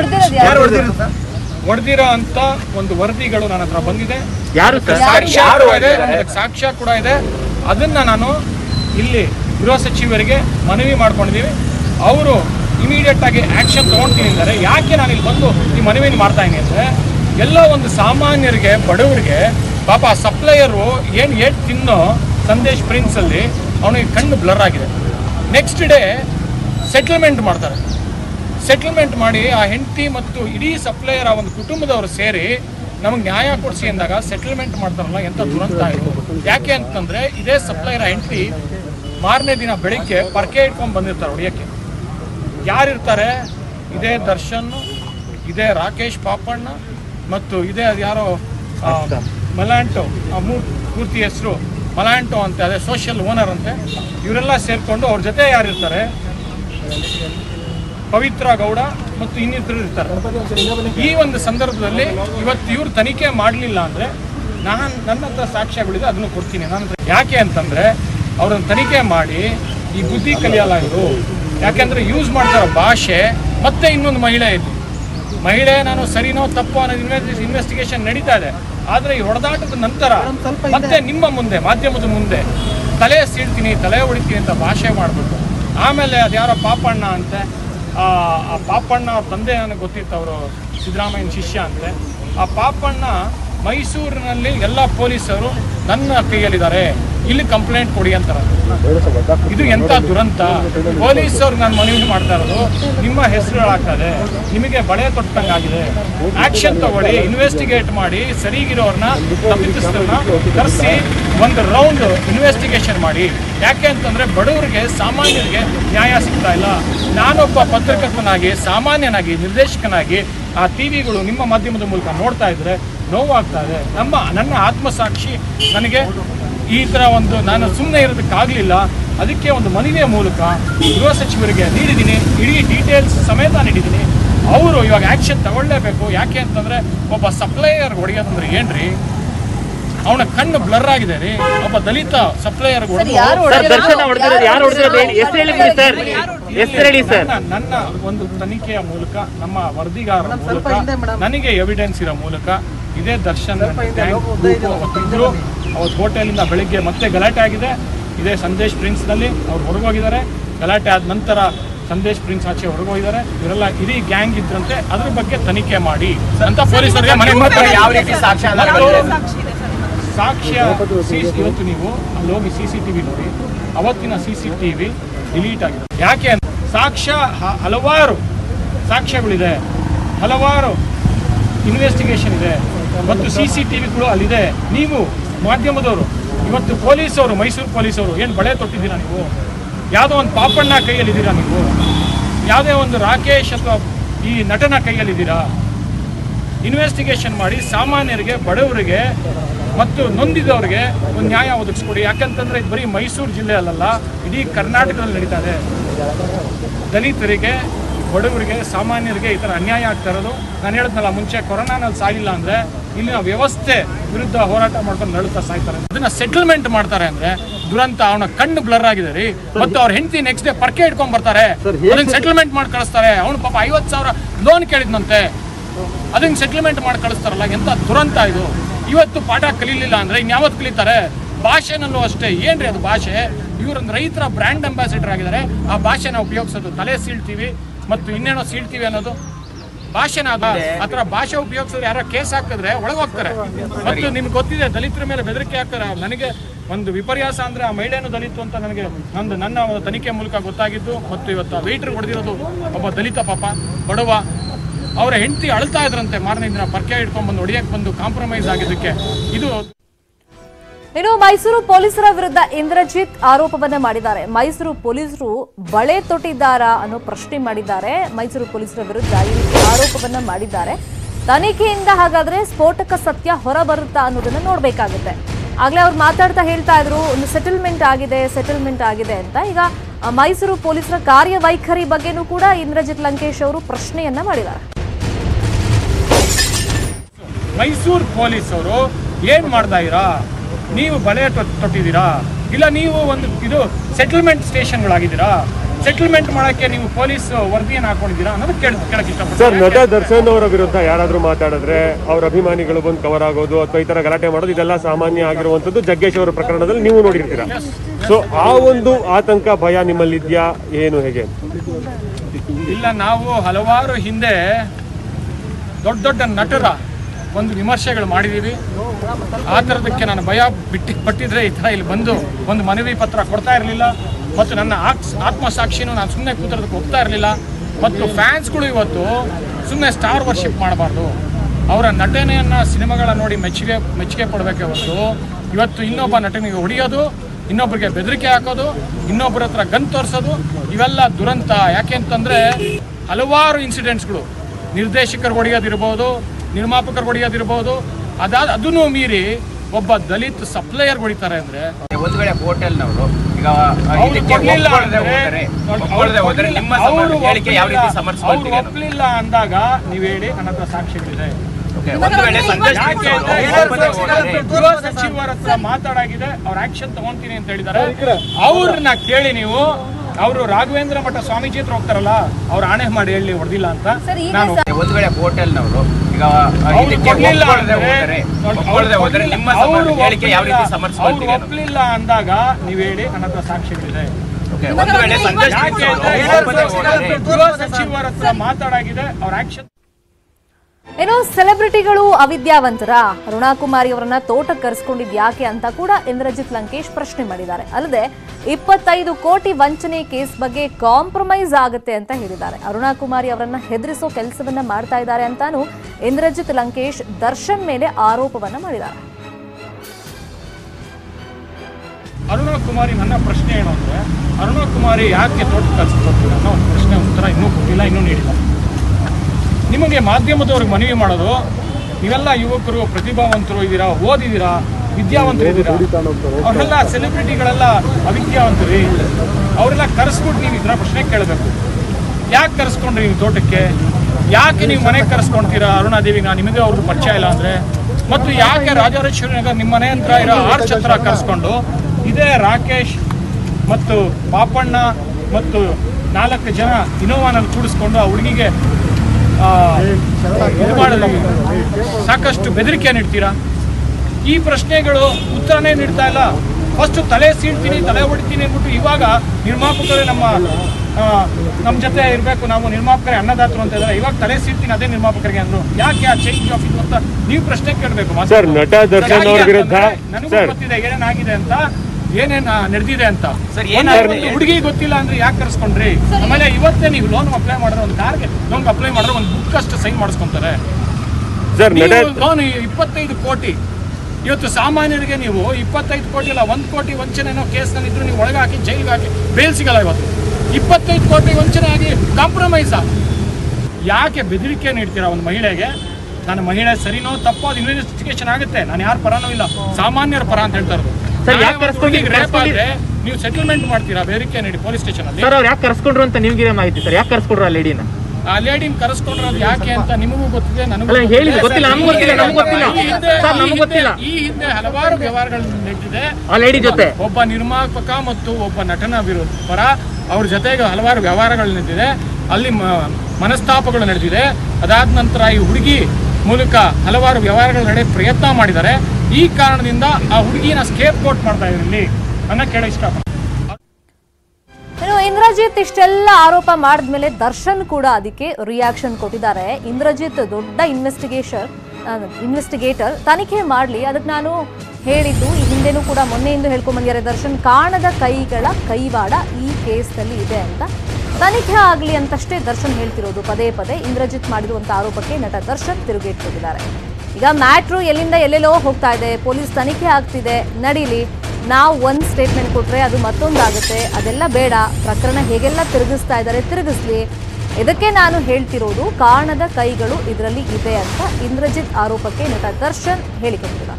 ಹೊಡೆದಿರೋ ಅಂತ ಒಂದು ವರದಿಗಳು ನನ್ನ ಹತ್ರ ಬಂದಿದೆ ಯಾರು ಸರ್ ಸಾಕ್ಷ್ಯ ಕೂಡ ಇದೆ ಅದಕ್ಕೆ ಸಾಕ್ಷ್ಯ ಕೂಡ ಇದೆ ಅದನ್ನ ನಾನು ಇಲ್ಲಿ ಗೃಹ ಸಚಿವರಿಗೆ ಮನವಿ ಮಾಡ್ಕೊಂಡಿದ್ದೀವಿ ಅವರು ಇಮಿಡಿಯೇಟ್ ಆಗಿ ಆಕ್ಷನ್ ತಗೊಳ್ತೀನಿ ಅಂದರೆ ಯಾಕೆ ನಾನು ಇಲ್ಲಿ ಬಂದು ಈ ಮನವಿನ ಮಾಡ್ತಾ ಇದ್ದೀನಿ ಅಂದರೆ ಎಲ್ಲೋ ಒಂದು ಸಾಮಾನ್ಯರಿಗೆ ಬಡವರಿಗೆ ಪಾಪ ಸಪ್ಲೈಯರು ಏನು ಏಟ್ ತಿನ್ನೋ ಸಂದೇಶ್ ಪ್ರಿನ್ಸಲ್ಲಿ ಅವನಿಗೆ ಕಣ್ಣು ಬ್ಲರ್ ಆಗಿದೆ ನೆಕ್ಸ್ಟ್ ಡೇ ಸೆಟಲ್ಮೆಂಟ್ ಮಾಡ್ತಾರೆ ಸೆಟಲ್ಮೆಂಟ್ ಮಾಡಿ ಆ ಹೆಂಡತಿ ಮತ್ತು ಇಡೀ ಸಪ್ಲೈಯರ್ ಆ ಒಂದು ಕುಟುಂಬದವರು ಸೇರಿ ನಮಗೆ ನ್ಯಾಯ ಕೊಡಿಸಿ ಅಂದಾಗ ಸೆಟಲ್ಮೆಂಟ್ ಮಾಡ್ತಾರಲ್ಲ ಎಂಥ ದುರಂತ ಇದು ಯಾಕೆ ಅಂತಂದ್ರೆ ಇದೇ ಸಪ್ಲೈಯರ್ ಹೆಂಡತಿ ಮಾರನೇ ದಿನ ಬೆಳಿಗ್ಗೆ ಪರ್ಕೆ ಇಟ್ಕೊಂಡು ಬಂದಿರ್ತಾರೆ ಹೊಡಿಯೋಕ್ಕೆ ಯಾರಿರ್ತಾರೆ ಇದೇ ದರ್ಶನ್ ಇದೇ ರಾಕೇಶ್ ಪಾಪಣ್ಣ ಮತ್ತು ಇದೇ ಅದು ಯಾರೋ ಆ, ಮಲಾಂಟೋ ಆ ಮೂ- ಪೂರ್ತಿ ಹೆಸರು ಮಲಾಂಟೋ ಅಂತ ಅದೇ ಸೋಷಿಯಲ್ ಓನರ್ ಅಂತೆ ಇವರೆಲ್ಲ ಸೇರಿಕೊಂಡು ಅವ್ರ ಜೊತೆ ಯಾರಿರ್ತಾರೆ ಪವಿತ್ರ ಗೌಡ ಮತ್ತು ಇನ್ನಿತರು ಇರ್ತಾರೆ ಈ ಒಂದು ಸಂದರ್ಭದಲ್ಲಿ ಇವತ್ತು ಇವ್ರು ತನಿಖೆ ಮಾಡಲಿಲ್ಲ ಅಂದರೆ ನಾನು ನನ್ನ ಹತ್ರ ಸಾಕ್ಷ್ಯಗಳಿದೆ ಅದನ್ನು ಕೊಡ್ತೀನಿ ನನ್ನ ಹತ್ರ ಯಾಕೆ ಅಂತಂದರೆ ಅವ್ರನ್ನ ತನಿಖೆ ಮಾಡಿ ಈ ಬುದ್ಧಿ ಕಲಿಯಲ್ಲ ಇವರು ಯಾಕೆಂದರೆ ಯೂಸ್ ಮಾಡ್ತಾರೋ ಭಾಷೆ ಮತ್ತೆ ಇನ್ನೊಂದು ಮಹಿಳೆ ಐತಿ ಮಹಿಳೆ ನಾನು ಸರಿನೋ ತಪ್ಪೋ ಅನ್ನೋದು ಇನ್ವೆಸ್ಟಿಗೇಷನ್ ನಡೀತಾ ಇದೆ ಆದರೆ ಈ ಹೊಡೆದಾಟದ ನಂತರ ಮತ್ತೆ ನಿಮ್ಮ ಮುಂದೆ ಮಾಧ್ಯಮದ ಮುಂದೆ ತಲೆ ಸೀಳ್ತೀನಿ ತಲೆ ಹೊಡಿತೀನಿ ಅಂತ ಭಾಷೆ ಮಾಡಿಬಿಟ್ಟು ಆಮೇಲೆ ಅದ್ಯಾರೋ ಪಾಪಣ್ಣ ಅಂತೆ ಆ ಆ ಪಾಪಣ್ಣ ಅವ್ರ ತಂದೆ ನನಗೆ ಗೊತ್ತಿತ್ತು ಅವರು ಸಿದ್ದರಾಮಯ್ಯನ ಶಿಷ್ಯ ಅಂತೆ ಆ ಪಾಪಣ್ಣ ಮೈಸೂರಿನಲ್ಲಿ ಎಲ್ಲ ಪೊಲೀಸರು ನನ್ನ ಕೈಯಲ್ಲಿದ್ದಾರೆ ಇಲ್ಲಿ ಕಂಪ್ಲೇಂಟ್ ಕೊಡಿ ಅಂತಾರೆ ಇದು ಎಂತ ದುರಂತ ಪೊಲೀಸರು ನಾನು ಮನವಿ ಮಾಡ್ತಾ ಇರೋದು ನಿಮ್ಮ ಹೆಸರುಗಳಾಗ್ತದೆ ನಿಮಗೆ ಬಳೆ ತೊಟ್ಟಂಗಾಗಿದೆ ಆಕ್ಷನ್ ತಗೊಳ್ಳಿ ಇನ್ವೆಸ್ಟಿಗೇಟ್ ಮಾಡಿ ಸರಿಗಿರೋರ್ನ ತಪ್ಪಿತಸ್ಥರನ್ನ ಕರೆಸಿ ಒಂದು ರೌಂಡ್ ಇನ್ವೆಸ್ಟಿಗೇಷನ್ ಮಾಡಿ ಯಾಕೆ ಅಂತಂದ್ರೆ ಬಡವರಿಗೆ ಸಾಮಾನ್ಯರಿಗೆ ನ್ಯಾಯ ಸಿಗ್ತಾ ಇಲ್ಲ ನಾನೊಬ್ಬ ಪತ್ರಕರ್ತನಾಗಿ ಸಾಮಾನ್ಯನಾಗಿ ನಿರ್ದೇಶಕನಾಗಿ ಆ ಟಿವಿಗಳು ನಿಮ್ಮ ಮಾಧ್ಯಮದ ಮೂಲಕ ನೋಡ್ತಾ ಇದ್ರೆ ನೋವಾಗ್ತಾ ಇದೆ ನಮ್ಮ ನನ್ನ ಆತ್ಮಸಾಕ್ಷಿ ನನಗೆ ಈ ಥರ ಒಂದು ನಾನು ಸುಮ್ಮನೆ ಇರೋದಕ್ಕಾಗಲಿಲ್ಲ ಅದಕ್ಕೆ ಒಂದು ಮನವಿಯ ಮೂಲಕ ಗೃಹ ಸಚಿವರಿಗೆ ನೀಡಿದ್ದೀನಿ ಇಡೀ ಡೀಟೇಲ್ಸ್ ಸಮೇತ ನೀಡಿದ್ದೀನಿ ಅವರು ಇವಾಗ ಆ್ಯಕ್ಷನ್ ತಗೊಳ್ಳೇಬೇಕು ಯಾಕೆ ಅಂತಂದರೆ ಒಬ್ಬ ಸಪ್ಲೈಯರ್ ಹೊಡೆಯೋದಂದ್ರೆ ಏನ್ರಿ ಅವನ ಕಣ್ಣು ಬ್ಲರ್ ಆಗಿದೆ ರೀ ಒಬ್ಬ ದಲಿತ ಸಪ್ಲೈಯರ್ ಹೊಡೆದು ಯಾರು ಸರ್ ದರ್ಶನ ಹೊಡೆದಿರೋದು ಯಾರು ಹೊಡೆದಿರೋದು ಹೇಳಿ ಹೆಸರು ಹೇಳಿ ಬಿಡಿ ಸರ್ ಹೆಸರು ಹೇಳಿ ಸರ್ ನನ್ನ ನನ್ನ ಒಂದು ತನಿಖೆಯ ಮೂಲಕ ನಮ್ಮ ವರದಿಗಾರರ ಮೂಲಕ ನನಗೆ ಎವಿಡೆನ್ಸ್ ಇರೋ ಮೂಲಕ ಇದೇ ದರ್ಶನ್ ಟ್ಯಾಂಕ್ ಗ್ರೂಪ್ ಅವತ್ತಿದ್ರು ಅವತ್ತು ಹೋಟೆಲಿಂದ ಬೆಳಿಗ್ಗೆ ಮತ್ತೆ ಗಲಾಟೆ ಆಗಿದೆ ಇದೇ ಸಂದೇಶ್ ಪ್ರಿನ್ಸ್ನಲ್ಲಿ ಅವ್ರು ಹೊರಗೋಗಿದ್ದಾರೆ ಗಲಾಟೆ ಆದ ನಂತರ ಸಂದೇಶ್ ಪ್ರಿನ್ಸ್ ಆಚೆ ಹೊರಗೋಗಿದ್ದಾರೆ ಇವರೆಲ್ಲ ಇಡೀ ಗ್ಯಾಂಗ್ ಇದ್ರಂತೆ ಅದ್ರ ಬಗ್ಗೆ ತನಿಖೆ ಮಾಡಿ ಅಂತ ಪೊಲೀಸರಿಗೆ ಮನೆ ನಿಮ್ಮ ಹತ್ರ ಯಾವ ರೀತಿ ಸಾಕ್ಷ್ಯ ಸಾಕ್ಷ್ಯ ಸಿ- ಇವತ್ತು ನೀವು ಅಲ್ಲಿ ಹೋಗಿ ಸಿ ಸಿ ಟಿ ವಿ ನೋಡಿ ಅವತ್ತಿನ C C T V delete ಆಗಿದೆ ಯಾಕೆ ಅಂತ ಸಾಕ್ಷ್ಯ ಹ- ಹಲವಾರು ಸಾಕ್ಷ್ಯಗಳಿದೆ ಹಲವಾರು ಇನ್ವೆಸ್ಟಿಗೇಷನ್ ಇದೆ ಮತ್ತು ಸಿ ಸಿ ಟಿ ವಿಗಳು ಅಲ್ಲಿದೆ ನೀವು ಮಾಧ್ಯಮದವರು ಇವತ್ತು ಪೊಲೀಸವರು ಮೈಸೂರು ಪೊಲೀಸವರು ಏನು ಬಳೆ ತೊಟ್ಟಿದ್ದೀರಾ ನೀವು ಯಾವುದೋ ಒಂದು ಪಾಪಣ್ಣ ಕೈಯಲ್ಲಿದ್ದೀರಾ ನೀವು ಯಾವುದೇ ಒಂದು ರಾಕೇಶ್ ಅಥವಾ ಈ ನಟನ ಕೈಯಲ್ಲಿದ್ದೀರಾ ಇನ್ವೆಸ್ಟಿಗೇಷನ್ ಮಾಡಿ ಸಾಮಾನ್ಯರಿಗೆ ಬಡವರಿಗೆ ಮತ್ತು ನೊಂದಿದವರಿಗೆ ಒಂದು ನ್ಯಾಯ ಒದಗಿಸ್ಕೊಡಿ ಯಾಕಂತಂದ್ರೆ ಇದು ಬರೀ ಮೈಸೂರು ಜಿಲ್ಲೆ ಅಲ್ಲಲ್ಲ ಇಡೀ ಕರ್ನಾಟಕದಲ್ಲಿ ನಡೀತಾ ಇದೆ ದಲಿತರಿಗೆ ಬಡವರಿಗೆ ಸಾಮಾನ್ಯರಿಗೆ ಈ ಥರ ಅನ್ಯಾಯ ಆಗ್ತಾ ಇರೋದು ನಾನು ಹೇಳಿದ್ನಲ್ಲ ಮುಂಚೆ ಕೊರೋನಾನಲ್ಲಿ ಸಾಯಿಲ್ಲ ಅಂದರೆ ಇಲ್ಲಿನ ವ್ಯವಸ್ಥೆ ವಿರುದ್ಧ ಹೋರಾಟ ಮಾಡ್ಕೊಂಡು ನಡುತ್ತಾ ಸಾಯ್ತಾರೆ ಅದನ್ನ ಸೆಟಲ್ಮೆಂಟ್ ಮಾಡ್ತಾರೆ ಅಂದ್ರೆ ದುರಂತ ಅವನ ಕಣ್ಣು ಬ್ಲರ್ ಆಗಿದೆ ರೀ ಮತ್ತು ಅವ್ರ ಹೆಂಡತಿ ನೆಕ್ಸ್ಟ್ ಡೇ ಪರ್ಕೆ ಇಟ್ಕೊಂಡ್ ಬರ್ತಾರೆ ಅದನ್ನ ಸೆಟಲ್ಮೆಂಟ್ ಮಾಡಿ ಕಳಿಸ್ತಾರೆ ಅವನು ಪಾಪ ಐವತ್ತು ಸಾವಿರ ಲೋನ್ ಕೇಳಿದ್ನಂತೆ ಅದನ್ನ ಸೆಟಲ್ಮೆಂಟ್ ಮಾಡಿ ಕಳಿಸ್ತಾರಲ್ಲ ಎಂತ ದುರಂತ ಇದು ಇವತ್ತು ಪಾಠ ಕಲೀಲಿಲ್ಲ ಅಂದ್ರೆ ಇನ್ಯಾವತ್ತು ಕಲಿತಾರೆ ಭಾಷೆನಲ್ಲೂ ಅಷ್ಟೇ ಏನ್ರಿ ಅದು ಭಾಷೆ ಇವರೊಂದು ರೈತರ ಬ್ರ್ಯಾಂಡ್ ಅಂಬಾಸಿಡರ್ ಆಗಿದ್ದಾರೆ ಆ ಭಾಷೆನ ಉಪಯೋಗಿಸೋದು ತಲೆ ಸೀಳ್ತೀವಿ ಮತ್ತು ಇನ್ನೇನೋ ಸೀಳ್ತೀವಿ ಅನ್ನೋದು ಭಾಷೆನ ಅದು ಆ ಥರ ಭಾಷೆ ಉಪಯೋಗಿಸಿದ್ರೆ ಯಾರೋ ಕೇಸ್ ಹಾಕಿದ್ರೆ ಒಳಗೆ ಹೋಗ್ತಾರೆ ಮತ್ತು ನಿಮ್ಗೆ ಗೊತ್ತಿದೆ ದಲಿತರ ಮೇಲೆ ಬೆದರಿಕೆ ಹಾಕ್ತಾರೆ ನನಗೆ ಒಂದು ವಿಪರ್ಯಾಸ ಅಂದ್ರೆ ಆ ಮಹಿಳೆಯನ್ನು ದಲಿತು ಅಂತ ನನಗೆ ನಂದು ನನ್ನ ತನಿಖೆ ಮೂಲಕ ಗೊತ್ತಾಗಿದ್ದು ಮತ್ತು ಇವತ್ತು ಆ ವೆಯ್ಟರ್ ಹೊಡೆದಿರೋದು ಒಬ್ಬ ದಲಿತ ಪಾಪ ಬಡವ ಅವರ ಹೆಂಡತಿ ಅಳ್ತಾ ಇದ್ರಂತೆ ಮಾರನೇ ದಿನ ಪರ್ಕೆ ಹಿಡ್ಕೊಂಡ್ ಬಂದು ಹೊಡಿಯಕ್ಕೆ ಬಂದು ಕಾಂಪ್ರಮೈಸ್ ಆಗಿದ್ದಕ್ಕೆ ಇದು ಇನ್ನು ಮೈಸೂರು ಪೊಲೀಸರ ವಿರುದ್ಧ ಇಂದ್ರಜಿತ್ ಆರೋಪವನ್ನ ಮಾಡಿದ್ದಾರೆ ಮೈಸೂರು ಪೊಲೀಸರು ಬಳೆ ತೊಟ್ಟಿದ್ದಾರಾ ಅನ್ನೋ ಪ್ರಶ್ನೆ ಮಾಡಿದ್ದಾರೆ ಮೈಸೂರು ಪೊಲೀಸರ ವಿರುದ್ಧ ಈ ರೀತಿ ಆರೋಪವನ್ನ ಮಾಡಿದ್ದಾರೆ ತನಿಖೆಯಿಂದ ಹಾಗಾದ್ರೆ ಸ್ಫೋಟಕ ಸತ್ಯ ಹೊರ ಬರುತ್ತಾ ಅನ್ನೋದನ್ನ ನೋಡ್ಬೇಕಾಗುತ್ತೆ ಆಗ್ಲೇ ಅವ್ರು ಮಾತಾಡ್ತಾ ಹೇಳ್ತಾ ಇದ್ರು ಒಂದು ಸೆಟಲ್ಮೆಂಟ್ ಆಗಿದೆ ಸೆಟಲ್ಮೆಂಟ್ ಆಗಿದೆ ಅಂತ ಈಗ ಆ, ಮೈಸೂರು ಪೊಲೀಸರ ಕಾರ್ಯವೈಖರಿ ಬಗ್ಗೆನೂ ಕೂಡ ಇಂದ್ರಜಿತ್ ಲಂಕೇಶ್ ಅವರು ಪ್ರಶ್ನೆಯನ್ನ ಮಾಡಿದ್ದಾರೆ ಮೈಸೂರು ಪೊಲೀಸವರು ಏನ್ ಮಾಡ್ತಾ ಇರಾ ನೀವು ಬಲೆ ತೊಟ್- ತೊಟ್ಟಿದ್ದೀರಾ ಇಲ್ಲ ನೀವು ಒಂದು ಇದು ಸೆಟಲ್ಮೆಂಟ್ ಸ್ಟೇಷನ್ಗಳಾಗಿದ್ದೀರಾ ಸೆಟಲ್ಮೆಂಟ್ ಮಾಡಕ್ಕೆ ನೀವು ಪೊಲೀಸ್ ವರದಿಯನ್ನು ಹಾಕೊಂಡಿದ್ದೀರಾ ಅನ್ನೋದು ಕೇಳ ಕೇಳಕ್ಕೆ ಸರ್ ನಟ ಇಷ್ಟಪಡ್ತೀನಿ ದರ್ಶನ್ ಅವರ ವಿರುದ್ಧ ಯಾರಾದ್ರೂ ಮಾತಾಡಿದ್ರೆ ಅವ್ರ ಅಭಿಮಾನಿಗಳು ಬಂದು ಕವರ್ ಆಗೋದು ಅಥವಾ ಈ ತರ ಗಲಾಟೆ ಮಾಡೋದು ಇದೆಲ್ಲ ಸಾಮಾನ್ಯ ಆಗಿರುವಂತದ್ದು ಜಗ್ಗೇಶ್ ಅವರ ಪ್ರಕರಣದಲ್ಲಿ ನೀವು ನೋಡಿರ್ತೀರಾ ಸೊ ಆ ಒಂದು ಆತಂಕ ಭಯ ನಿಮ್ಮಲ್ಲಿದ್ಯಾ ಏನು ಹೇಗೆ ಇಲ್ಲ ನಾವು ಹಲವಾರು ಹಿಂದೆ ದೊಡ್ಡ ದೊಡ್ಡ ನಟರ ಒಂದು ವಿಮರ್ಶೆಗಳು ಮಾಡಿದ್ದೀವಿ ಆ ಥರದಕ್ಕೆ ನಾನು ಭಯ ಬಿಟ್ಟು ಪಟ್ಟಿದ್ರೆ ಈ ಥರ ಇಲ್ಲಿ ಬಂದು ಒಂದು ಮನವಿ ಪತ್ರ ಕೊಡ್ತಾ ಇರಲಿಲ್ಲ ಮತ್ತು ನನ್ನ ಆಕ್ಸ್ ಆತ್ಮಸಾಕ್ಷಿನೂ ನಾನು ಸುಮ್ಮನೆ ಕೂತಿರೋದಕ್ಕೆ ಹೋಗ್ತಾ ಇರಲಿಲ್ಲ ಮತ್ತು ಫ್ಯಾನ್ಸ್ಗಳು ಇವತ್ತು ಸುಮ್ಮನೆ ಸ್ಟಾರ್ ವರ್ಷಿಪ್ ಮಾಡಬಾರ್ದು ಅವರ ನಟನೆಯನ್ನು ಸಿನಿಮಾಗಳ ನೋಡಿ ಮೆಚ್ಚುಗೆ ಮೆಚ್ಚುಗೆ ಪಡಬೇಕೆ ಹೊರತು ಇವತ್ತು ಇನ್ನೊಬ್ಬ ನಟನಿಗೆ ಹೊಡೆಯೋದು ಇನ್ನೊಬ್ಬರಿಗೆ ಬೆದರಿಕೆ ಹಾಕೋದು ಇನ್ನೊಬ್ಬರ ಹತ್ರ ಗನ್ ತೋರಿಸೋದು ಇವೆಲ್ಲ ದುರಂತ ಯಾಕೆ ಅಂತಂದ್ರೆ ಹಲವಾರು ಇನ್ಸಿಡೆಂಟ್ಸ್ಗಳು ನಿರ್ದೇಶಕರು ಹೊಡೆಯೋದಿರ್ಬೋದು ನಿರ್ಮಾಪಕರು ಹೊಡೆಯೋದಿರ್ಬೋದು ಅದಾದ ಅದನ್ನು ಮೀರಿ ಒಬ್ಬ ದಲಿತ್ ಸಪ್ಲೈಯರ್ ಹೊಡಿತಾರೆ ಅಂದ್ರೆ ಒಂದ್ ವೇಳೆ ಹೋಟೆಲ್ನವರು ಈಗ ಅವ್ರು ಇದಕ್ಕೆ ಕೊಡ್ಲಿಲ್ಲ ಒಪ್ಕೊಳ್ದೆ ಅಂದ್ರೆ ಹೋದರೆ ಅವ್ರು ಒಪ್ಕೊಳ್ದೆ ಹೋದರೆ ನಿಮ್ಮ ಸಮ- ಅವ್ರು ಹೇಳಿಕೆ ಯಾವ ರೀತಿ ಒಪ್ಲಿಲ್ಲ- ಸಮರ್ಥಿಸ್ಕೊಳ್ತೀರಿ ಅವ್ರು ಒಪ್ಲಿಲ್ಲ ಅಂದಾಗ ನೀವ್ ಹೇಳಿ ನನ್ನ ಹತ್ರ ಸಾಕ್ಷ್ಯಗಳಿದೆ Okay, ಒಂದ್ ವೇಳೆ ಸಂದೇಶ್ ಯಾಕೆ ಅವರು ಅಂದ್ರೆ ಒಪ್ಪದೆ ಹೋದರೆ ಗೃಹ ಸಚಿವರ ಹತ್ರ ಮಾತಾಡಾಗಿದೆ ಅವ್ರ ಆಕ್ಷನ್ ತಗೊಂತೀನಿ ಅಂತ ಹೇಳಿದ್ದಾರೆ ಅವ್ರನ್ನ ಕೇಳಿ ನೀವು ಅವರು ರಾಘವೇಂದ್ರ ಮಠ ಸ್ವಾಮೀಜಿ ಹತ್ರ ಹೋಗ್ತಾರಲ್ಲ ಅವ್ರ ಆಣೆ ಮಾಡಿ ಹೇಳಿ ಹೊಡೆದಿಲ್ಲ ಅಂತ ಸರ್, ಈಗ ನಾನು ಒಂದ್ ವೇಳೆ ಹೋಟೆಲ್ನವರು ಈಗ ಅವ್ರು ಇದಕ್ಕೆ ಕೊಡ್ಲಿಲ್ಲ ಒಪ್ಕೊಳ್ದೆ ಅಂದ್ರೆ ಹೋದರೆ ಒಪ್ಕೊಳ್ದೆ ಹೋದರೆ ನಿಮ್ಮ ಸಮ- ಅವ್ರು ಹೇಳಿಕೆ ಯಾವ ರೀತಿ ಒಪ್ಲಿಲ್ಲ- ಅವ್ರು ಸಮರ್ಥಿಸ್ಕೊಳ್ತೀರಿ ಒಪ್ಲಿಲ್ಲ ಅಂದಾಗ ನೀವ್ ಹೇಳಿ ನನ್ನ ಹತ್ರ ಸಾಕ್ಷ್ಯಗಳಿದೆ Okay, ಒಂದ್ ವೇಳೆ ಸಂದೇಶ್ ಯಾಕೆ ಅಂದ್ರೆ ಅವರು ಒಪ್ಪದೆ ಹೋದರೆ ಗೃಹ ಸಚಿವರ ಹತ್ರ ಮಾತಾಡಾಗಿದೆ ಅವ್ರ ಆಕ್ಷನ್ ಏನೋ ಸೆಲೆಬ್ರಿಟಿಗಳು ಅವಿದ್ಯಾವಂತರ ಅರುಣಾಕುಮಾರಿ ಅವರನ್ನ ತೋಟಕ್ಕೆ ಕರೆಸ್ಕೊಂಡಿದ್ ಯಾಕೆ ಅಂತ ಕೂಡ ಇಂದ್ರಜಿತ್ ಲಂಕೇಶ್ ಪ್ರಶ್ನೆ ಮಾಡಿದ್ದಾರೆ ಅಲ್ಲದೆ ಇಪ್ಪತ್ತೈದು ಕೋಟಿ ವಂಚನೆ ಕೇಸ್ ಬಗ್ಗೆ ಕಾಂಪ್ರಮೈಸ್ ಆಗುತ್ತೆ ಅಂತ ಹೇಳಿದ್ದಾರೆ ಅರುಣಾಕುಮಾರಿ ಅವರನ್ನ ಹೆದರಿಸೋ ಕೆಲಸವನ್ನ ಮಾಡ್ತಾ ಇದ್ದಾರೆ ಅಂತಾನು ಇಂದ್ರಜಿತ್ ಲಂಕೇಶ್ ದರ್ಶನ್ ಮೇಲೆ ಆರೋಪವನ್ನ ಮಾಡಿದ್ದಾರೆ ಅರುಣಾ ಕುಮಾರಿ ನನ್ನ ಪ್ರಶ್ನೆ ಏನು ಅಂದ್ರೆ ಅರುಣಾ ಕುಮಾರಿ ಯಾಕೆ ತೋಟ ಕಳಿಸ್ಕೊಡ್ತೀರ ಅನ್ನೋ ಒಂದು ಪ್ರಶ್ನೆ ಉತ್ತರ ಇನ್ನೂ ಕೊಟ್ಟಿಲ್ಲ ಇನ್ನೂ ನೀಡಿಲ್ಲ ನಿಮಗೆ ಮಾಧ್ಯಮದವ್ರಿಗೆ ಮನವಿ ಮಾಡೋದು ನೀವೆಲ್ಲ ಯುವಕರು ಪ್ರತಿಭಾವಂತರು ಇದ್ದೀರಾ ಓದಿದ್ದೀರಾ ವಿದ್ಯಾವಂತರು ಇದ್ದೀರಾ ಅವರೆಲ್ಲ ಸೆಲೆಬ್ರಿಟಿಗಳೆಲ್ಲ ಅವಿದ್ಯಾವಂತರು ಅವರೆಲ್ಲ ಕರೆಸ್ಬಿಟ್ಟು ನೀವು ಇದರ ಪ್ರಶ್ನೆ ಕೇಳಬೇಕು ಯಾಕೆ ಕರೆಸ್ಕೊಂಡ್ರಿ ನೀವು ತೋಟಕ್ಕೆ ಯಾಕೆ ನೀವು ಮನೆಗೆ ಕರೆಸ್ಕೊಂತೀರಾ ಅರುಣಾದೇವಿ ನಾನು ನಿಮಗೆ ಅವ್ರದ್ದು ಪರಿಚಯ ಇಲ್ಲ ಅಂದ್ರೆ ಮತ್ತು ಯಾಕೆ ರಾಜರಾಜೇಶ್ವರಿ ನಗರ್ ನಿಮ್ಮ ಮನೆ ಹತ್ರ ಇರೋ ಆರ್ಚ್ ಹತ್ರ ಕರೆಸ್ಕೊಂಡು ಇದೇ ರಾಕೇಶ್ ಮತ್ತು ಪಾಪಣ್ಣ ಮತ್ತು ನಾಲ್ಕು ಜನ ಇನೋವಾನಲ್ಲಿ ಕೂಡಿಸ್ಕೊಂಡು ಆ ಹುಡುಗಿಗೆ ಆ, ಇದು ಮಾಡಲು ಸಾಕಷ್ಟು ಬೆದರಿಕೆ ನೀಡ್ತೀರಾ ಈ ಪ್ರಶ್ನೆಗಳು ಉತ್ತರನೇ ನೀಡ್ತಾ ಇಲ್ಲ ಫಸ್ಟ್ ತಲೆ ಸೀಳ್ತೀನಿ ತಲೆ ಹೊಡಿತೀನಿ ಅಂದ್ಬಿಟ್ಟು ಇವಾಗ ನಿರ್ಮಾಪಕರೇ ನಮ್ಮ ಆ, ನಮ್ಮ ಜೊತೆ ಇರಬೇಕು ನಾವು ನಿರ್ಮಾಪಕರೇ ಅನ್ನದಾತರು ಅಂತ ಇದ್ದಾರೆ ಇವಾಗ ತಲೆ ಸೀಳ್ತೀನಿ ಅದೇ ನಿರ್ಮಾಪಕರಿಗೆ ಅಂದ್ರು ಯಾಕೆ ಆ ಚೇಂಜ್ ಆಫ್ ಇದು ಅಂತ ನೀವು ಪ್ರಶ್ನೆ ಕೇಳಬೇಕು ಸರ್, ನಟ ದರ್ಶನ್ ಅವ್ರ ವಿರುದ್ಧ ನನಗೂ ಸರ್. ಗೊತ್ತಿದೆ ಏನೇನಾಗಿದೆ ಅಂತ ಏನೇನ್ ನಡೆದಿದೆ ಅಂತ ಸರ್, ಒಂದು ಏನಾಗಿದೆ? ಹುಡುಗಿ ಗೊತ್ತಿಲ್ಲ ಅಂದ್ರೆ ಯಾಕೆ ಕರ್ಸ್ಕೊಂಡ್ರಿ ಆಮೇಲೆ ಇವತ್ತೇ ನೀವು ಲೋನ್ ಅಪ್ಲೈ ಮಾಡಿದ್ರೆ ಒಂದು ಕಾರ್ಗೆ ಲೋನ್ ಅಪ್ಲೈ ಮಾಡಿದ್ರೆ ಒಂದು ಬುಕ್ ಅಷ್ಟು ಸೈನ್ ಮಾಡಿಸ್ಕೊಂತಾರೆ ಸರ್ ನಟ ನೀವು ಲೋನ್ ಇಪ್ಪತ್ತೈದು ಕೋಟಿ ಇವತ್ತು ಸಾಮಾನ್ಯರಿಗೆ ನೀವು ಇಪ್ಪತ್ತೈದು ಕೋಟಿ ಅಲ್ಲ ಒಂದು ಕೋಟಿ ವಂಚನೆನೋ ಕೇಸ್ನಲ್ಲಿ ಇದ್ರು ನೀವು ಒಳಗೆ ಹಾಕಿ ಜೈಲಿಗೆ ಹಾಕಿ ಬೇಲ್ ಸಿಗಲ್ಲ ಇವತ್ತು ಇಪ್ಪತ್ತೈದು ಕೋಟಿ ವಂಚನೆ ಆಗಿ ಕಾಂಪ್ರಮೈಸ ಯಾಕೆ ಬೆದರಿಕೆ ನೀಡ್ತೀರಾ ಒಂದು ಮಹಿಳೆಗೆ ನಾನು ಮಹಿಳೆ ಸರಿನೋ ತಪ್ಪೋ ಅದು ಇನ್ವೆಸ್ಟಿಗೇಷನ್ ಆಗುತ್ತೆ ನಾನು ಯಾರ ಪರನೂ ಇಲ್ಲ ಸಾಮಾನ್ಯರ ಪರ ಅಂತ ಹೇಳ್ತಾ ಇರೋದು ಸರ್, ಯಾಕೆ ಕರ್ಸ್ಕೊಂಡಿದ್ದು? ರೇಪ್ ಆದ್ರೆ ನೀವು ಸೆಟಲ್ಮೆಂಟ್ ಮಾಡ್ತೀರಾ ಬೆದರಿಕೆ ನೀಡಿ ಪೊಲೀಸ್ ಸ್ಟೇಷನ್ ಅಲ್ಲಿ ಸರ್ ಅವ್ರು ಯಾಕೆ ಕರ್ಸ್ಕೊಂಡ್ರು ಅಂತ ನಿಮ್ಗಿದೆ ಮಾಹಿತಿ ಸರ್ ಯಾಕೆ ಕರ್ಸ್ಕೊಂಡ್ರು ಆ ಲೇಡಿನ ಆ ಲೇಡಿನ ಕರೆಸ್ಕೊಂಡ್ರದು ಯಾಕೆ ಅಂತ ನಿಮಗೂ ಗೊತ್ತಿದೆ ನನಗೂ ಅಲ್ಲ, ಹೇಳಿದ್ರು, ಗೊತ್ತಿಲ್ಲ, ನಮ್ಗೂ ಗೊತ್ತಿಲ್ಲ, ನಮ್ಗೂ ಗೊತ್ತಿಲ್ಲ. ಈ ಹಿಂದೆ- ಸರ್, ನಮ್ಗೂ ಈ ಗೊತ್ತಿಲ್ಲ. ಹಿಂದೆ- ಈ ಹಿಂದೆ ಹಲವಾರು ವ್ಯವಹಾರಗಳು ನಡೆದಿದೆ ಆ ಲೇಡಿ ಜೊತೆ ಒಬ್ಬ ನಿರ್ಮಾಪಕ ಮತ್ತು ಒಬ್ಬ ನಟನ ವಿರುದ್ಧ ಪರ ಅವ್ರ ಜೊತೆಗೆ ಹಲವಾರು ವ್ಯವಹಾರಗಳು ನಡೆದಿದೆ ಅಲ್ಲಿ ಮ- ಮನಸ್ತಾಪಗಳು ನಡೆದಿದೆ ಅದಾದ ನಂತರ ಈ ಹುಡುಗಿ ಮೂಲಕ ಹಲವಾರು ವ್ಯವಹಾರಗಳು ನಡೆಯ ಪ್ರಯತ್ನ ಮಾಡಿದ್ದಾರೆ ಈ ಕಾರಣದಿಂದ ಆ ಹುಡುಗಿನ ಸ್ಕೇಪ್ ಕೋಟ್ ಮಾಡ್ತಾ ಇದ್ದಾರೆ ಇಲ್ಲಿ ಅನ್ನ ಕೇಳ ಇಷ್ಟಪಡ್ತೀನಿ ಇನ್ನು ಇಂದ್ರಜಿತ್ ಇಷ್ಟೆಲ್ಲ ಆರೋಪ ಮಾಡಿದ್ಮೇಲೆ ದರ್ಶನ್ ಕೂಡ ಅದಕ್ಕೆ ರಿಯಾಕ್ಷನ್ ಕೊಟ್ಟಿದ್ದಾರೆ ಇಂದ್ರಜಿತ್ ದೊಡ್ಡ ಇನ್ವೆಸ್ಟಿಗೇಷನ್ ಇನ್ವೆಸ್ಟಿಗೇಟರ್ ತನಿಖೆ ಮಾಡಲಿ ಅದಕ್ಕೆ ನಾನು ಹೇಳಿದ್ದು ಈ ಹಿಂದೆನೂ ಕೂಡ ಮೊನ್ನೆಯಿಂದ ಹೇಳ್ಕೊಂಡ್ ಬಂದಿದ್ದಾರೆ ದರ್ಶನ್ ಕಾಣದ ಕೈಗಳ ಕೈವಾಡ ಈ ಕೇಸ್ನಲ್ಲಿ ಇದೆ ಅಂತ ತನಿಖೆ ಆಗಲಿ ಅಂತಷ್ಟೇ ದರ್ಶನ್ ಹೇಳ್ತಿರೋದು ಪದೇ ಪದೇ ಇಂದ್ರಜಿತ್ ಮಾಡಿರುವಂಥ ಆರೋಪಕ್ಕೆ ನಟ ದರ್ಶನ್ ತಿರುಗೇಟ್ ಕೊಟ್ಟಿದ್ದಾರೆ ಈಗ ಮ್ಯಾಟ್ರು ಎಲ್ಲಿಂದ ಎಲ್ಲೆಲ್ಲೋ ಹೋಗ್ತಾ ಇದೆ ಪೊಲೀಸ್ ತನಿಖೆ ಆಗ್ತಿದೆ ನಡೀಲಿ ನಾವು ಒಂದು ಸ್ಟೇಟ್ಮೆಂಟ್ ಕೊಟ್ರೆ ಅದು ಮತ್ತೊಂದಾಗುತ್ತೆ ಅದೆಲ್ಲ ಬೇಡ ಪ್ರಕರಣ ಹೇಗೆಲ್ಲ ತಿರುಗಿಸ್ತಾ ಇದ್ದಾರೆ ತಿರುಗಿಸ್ಲಿ ಇದಕ್ಕೆ ನಾನು ಹೇಳ್ತಿರೋದು ಕಾಣದ ಕೈಗಳು ಇದರಲ್ಲಿ ಇದೆ ಅಂತ ಇಂದ್ರಜಿತ್ ಆರೋಪಕ್ಕೆ ನಟ ದರ್ಶನ್ ಹೇಳಿಕೊಂಡಿದ್ದಾರೆ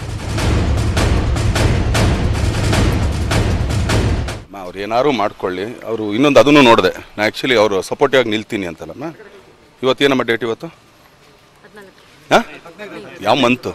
ಅವ್ರು ಏನಾದ್ರು ಮಾಡ್ಕೊಳ್ಳಿ ಅವರು ಇನ್ನೊಂದು ಅದನ್ನು ನೋಡಿದೆ ನಾ ಆ್ಯಕ್ಚುಲಿ ಅವರು ಸಪೋರ್ಟಿವ್ ಆಗಿ ನಿಲ್ತೀನಿ ಅಂತಲ್ಲಮ್ಮ ಇವತ್ತು ಏನಮ್ಮ ಡೇಟ್ ಇವತ್ತು ಹಾಂ ಯಾವ ಮಂತು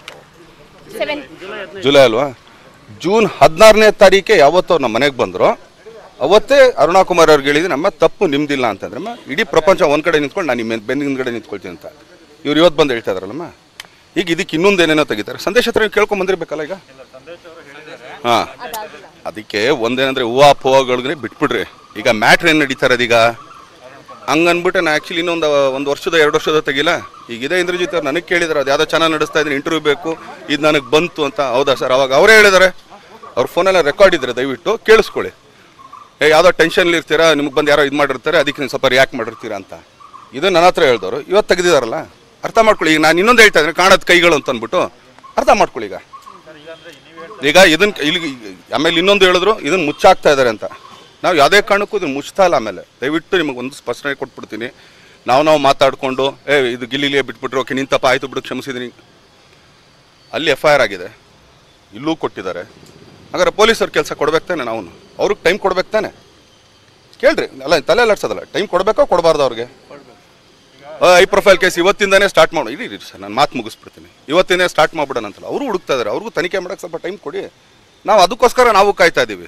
ಜುಲೈ ಅಲ್ವಾ ಜೂನ್ ಹದಿನಾರನೇ ತಾರೀಕೆ ಯಾವತ್ತು ಅವ್ರು ನಮ್ಮ ಮನೆಗೆ ಬಂದರು ಅವತ್ತೇ ಅರುಣಾ ಕುಮಾರ್ ಅವ್ರಿಗೆ ಹೇಳಿದ್ರೆ ನಮ್ಮ ತಪ್ಪು ನಿಮ್ದಿಲ್ಲ ಅಂತಂದ್ರಮ್ಮ ಇಡೀ ಪ್ರಪಂಚ ಒಂದು ಕಡೆ ನಿಂತ್ಕೊಂಡು ನಾನು ನಿಮ್ಮ ಬೆನ್ನ ಹಿಂದ್ಗಡೆ ನಿಂತ್ಕೊಳ್ತೀನಿ ಅಂತ ಇವ್ರು ಇವತ್ತು ಬಂದು ಹೇಳ್ತಾ ಇದಾರಲ್ಲಮ್ಮ ಈಗ ಇದಕ್ಕೆ ಇನ್ನೊಂದು ಏನೇನೋ ತೆಗಿತಾರೆ ಸಂದೇಶ ಹತ್ರ ಕೇಳ್ಕೊಂಡ್ ಬಂದಿರ್ಬೇಕಲ್ಲ ಈಗ ಹಾಂ ಅದಕ್ಕೆ ಒಂದೇನಂದ್ರೆ ಹೂವು ಪೂವಗಳಿಗೆ ಬಿಟ್ಬಿಡ್ರಿ ಈಗ ಮ್ಯಾಟ್ರ್ ಏನು ನಡೀತಾರೆ ಅದೀಗ ಹಂಗನ್ಬಿಟ್ಟು ನಾ ಆ್ಯಕ್ಚುಲಿ ಇನ್ನೊಂದು ಒಂದು ವರ್ಷದ ಎರಡು ವರ್ಷದ ತೆಗಿಲ್ಲ ಈಗ ಇದೇ ಇಂದ್ರಜಿತ್ ಅವ್ರು ನನಗೆ ಕೇಳಿದಾರೆ ಅದು ಯಾವುದೋ ಚಾನಲ್ ನಡೆಸ್ತಾ ಇದ್ದೀನಿ ಇಂಟರ್ವ್ಯೂ ಬೇಕು ಇದು ನನಗೆ ಬಂತು ಅಂತ ಹೌದಾ ಸರ್ ಅವಾಗ ಅವರೇ ಹೇಳಿದ್ದಾರೆ ಅವ್ರ ಫೋನೆಲ್ಲ ರೆಕಾರ್ಡ್ ಇದ್ರೆ ದಯವಿಟ್ಟು ಕೇಳಿಸ್ಕೊಳ್ಳಿ ಏ ಯಾವುದೋ ಟೆನ್ಷನ್ಲಿ ಇರ್ತೀರಾ ನಿಮ್ಗೆ ಬಂದು ಯಾರೋ ಇದು ಮಾಡಿರ್ತಾರೆ ಅದಕ್ಕೆ ನೀವು ಸ್ವಲ್ಪ ರಿಯಾಕ್ಟ್ ಮಾಡಿರ್ತೀರಾ ಅಂತ ಇದು ನನ್ನ ಹತ್ರ ಹೇಳ್ದವರು ಇವತ್ತು ತೆಗೆದಿದಾರಲ್ಲ ಅರ್ಥ ಮಾಡ್ಕೊಳ್ಳಿ ಈಗ ನಾನು ಇನ್ನೊಂದು ಹೇಳ್ತಾ ಇದ್ದೀನಿ ಕಾಣದ ಕೈಗಳು ಅಂತ ಅಂದ್ಬಿಟ್ಟು ಅರ್ಥ ಮಾಡ್ಕೊಳ್ಳಿ ಈಗ ಈಗ ಇದನ್ನ ಇಲ್ಲಿ ಆಮೇಲೆ ಇನ್ನೊಂದು ಹೇಳಿದ್ರು ಇದನ್ನ ಮುಚ್ಚಾಕ್ತಾ ಇದ್ದಾರೆ ಅಂತ ನಾವು ಯಾವುದೇ ಕಾರಣಕ್ಕೂ ಇದನ್ನ ಮುಚ್ತಾ ಇಲ್ಲ ಆಮೇಲೆ ದಯವಿಟ್ಟು ನಿಮಗೆ ಒಂದು ಸ್ಪಷ್ಟನೆ ಕೊಟ್ಬಿಡ್ತೀನಿ ನಾವು ನಾವು ಮಾತಾಡಿಕೊಂಡು ಏ ಇದು ಗಿಲ್ಲಿಲಿಯೇ ಬಿಟ್ಬಿಟ್ರು ಓಕೆ ನಿನ್ ತಪ್ಪ ಆಯಿತು ಬಿಡು ಕ್ಷಮಿಸಿದ್ದೀನಿ ಅಲ್ಲಿ ಎಫ್ ಐ ಆರ್ ಆಗಿದೆ ಇಲ್ಲೂ ಕೊಟ್ಟಿದ್ದಾರೆ ಹಾಗಾದ್ರೆ ಪೊಲೀಸರು ಕೆಲಸ ಕೊಡ್ಬೇಕು ತಾನೆ ನಾವು ಅವ್ರಿಗೆ ಟೈಮ್ ಕೊಡ್ಬೇಕು ತಾನೆ ಕೇಳ್ರಿ ಅಲ್ಲ ತಲೆ ಅಲ್ಲಾಡ್ಸೋದಲ್ಲ ಟೈಮ್ ಕೊಡಬೇಕೋ ಕೊಡಬಾರ್ದು ಅವ್ರಿಗೆ ಐ ಪ್ರೊಫೈಲ್ ಕೇಸ್ ಇವತ್ತಿಂದನೇ ಸ್ಟಾರ್ಟ್ ಮಾಡು ಇರಿ ಇರಿ ಸರ್ ನಾನು ಮಾತು ಮುಗಿಸ್ಬಿಡ್ತೀನಿ ಇವತ್ತಿಂದೇ ಸ್ಟಾರ್ಟ್ ಮಾಡ್ಬಿಡೋಣ ಅಂತಲ್ಲ ಅವರು ಹುಡುಕ್ತಾ ಇದ್ದಾರೆ ಅವ್ರಿಗೂ ತನಿಖೆ ಮಾಡೋಕ್ಕೆ ಸ್ವಲ್ಪ ಟೈಮ್ ಕೊಡಿ ನಾವು ಅದಕ್ಕೋಸ್ಕರ ನಾವು ಕಾಯ್ತಾ ಇದ್ದೀವಿ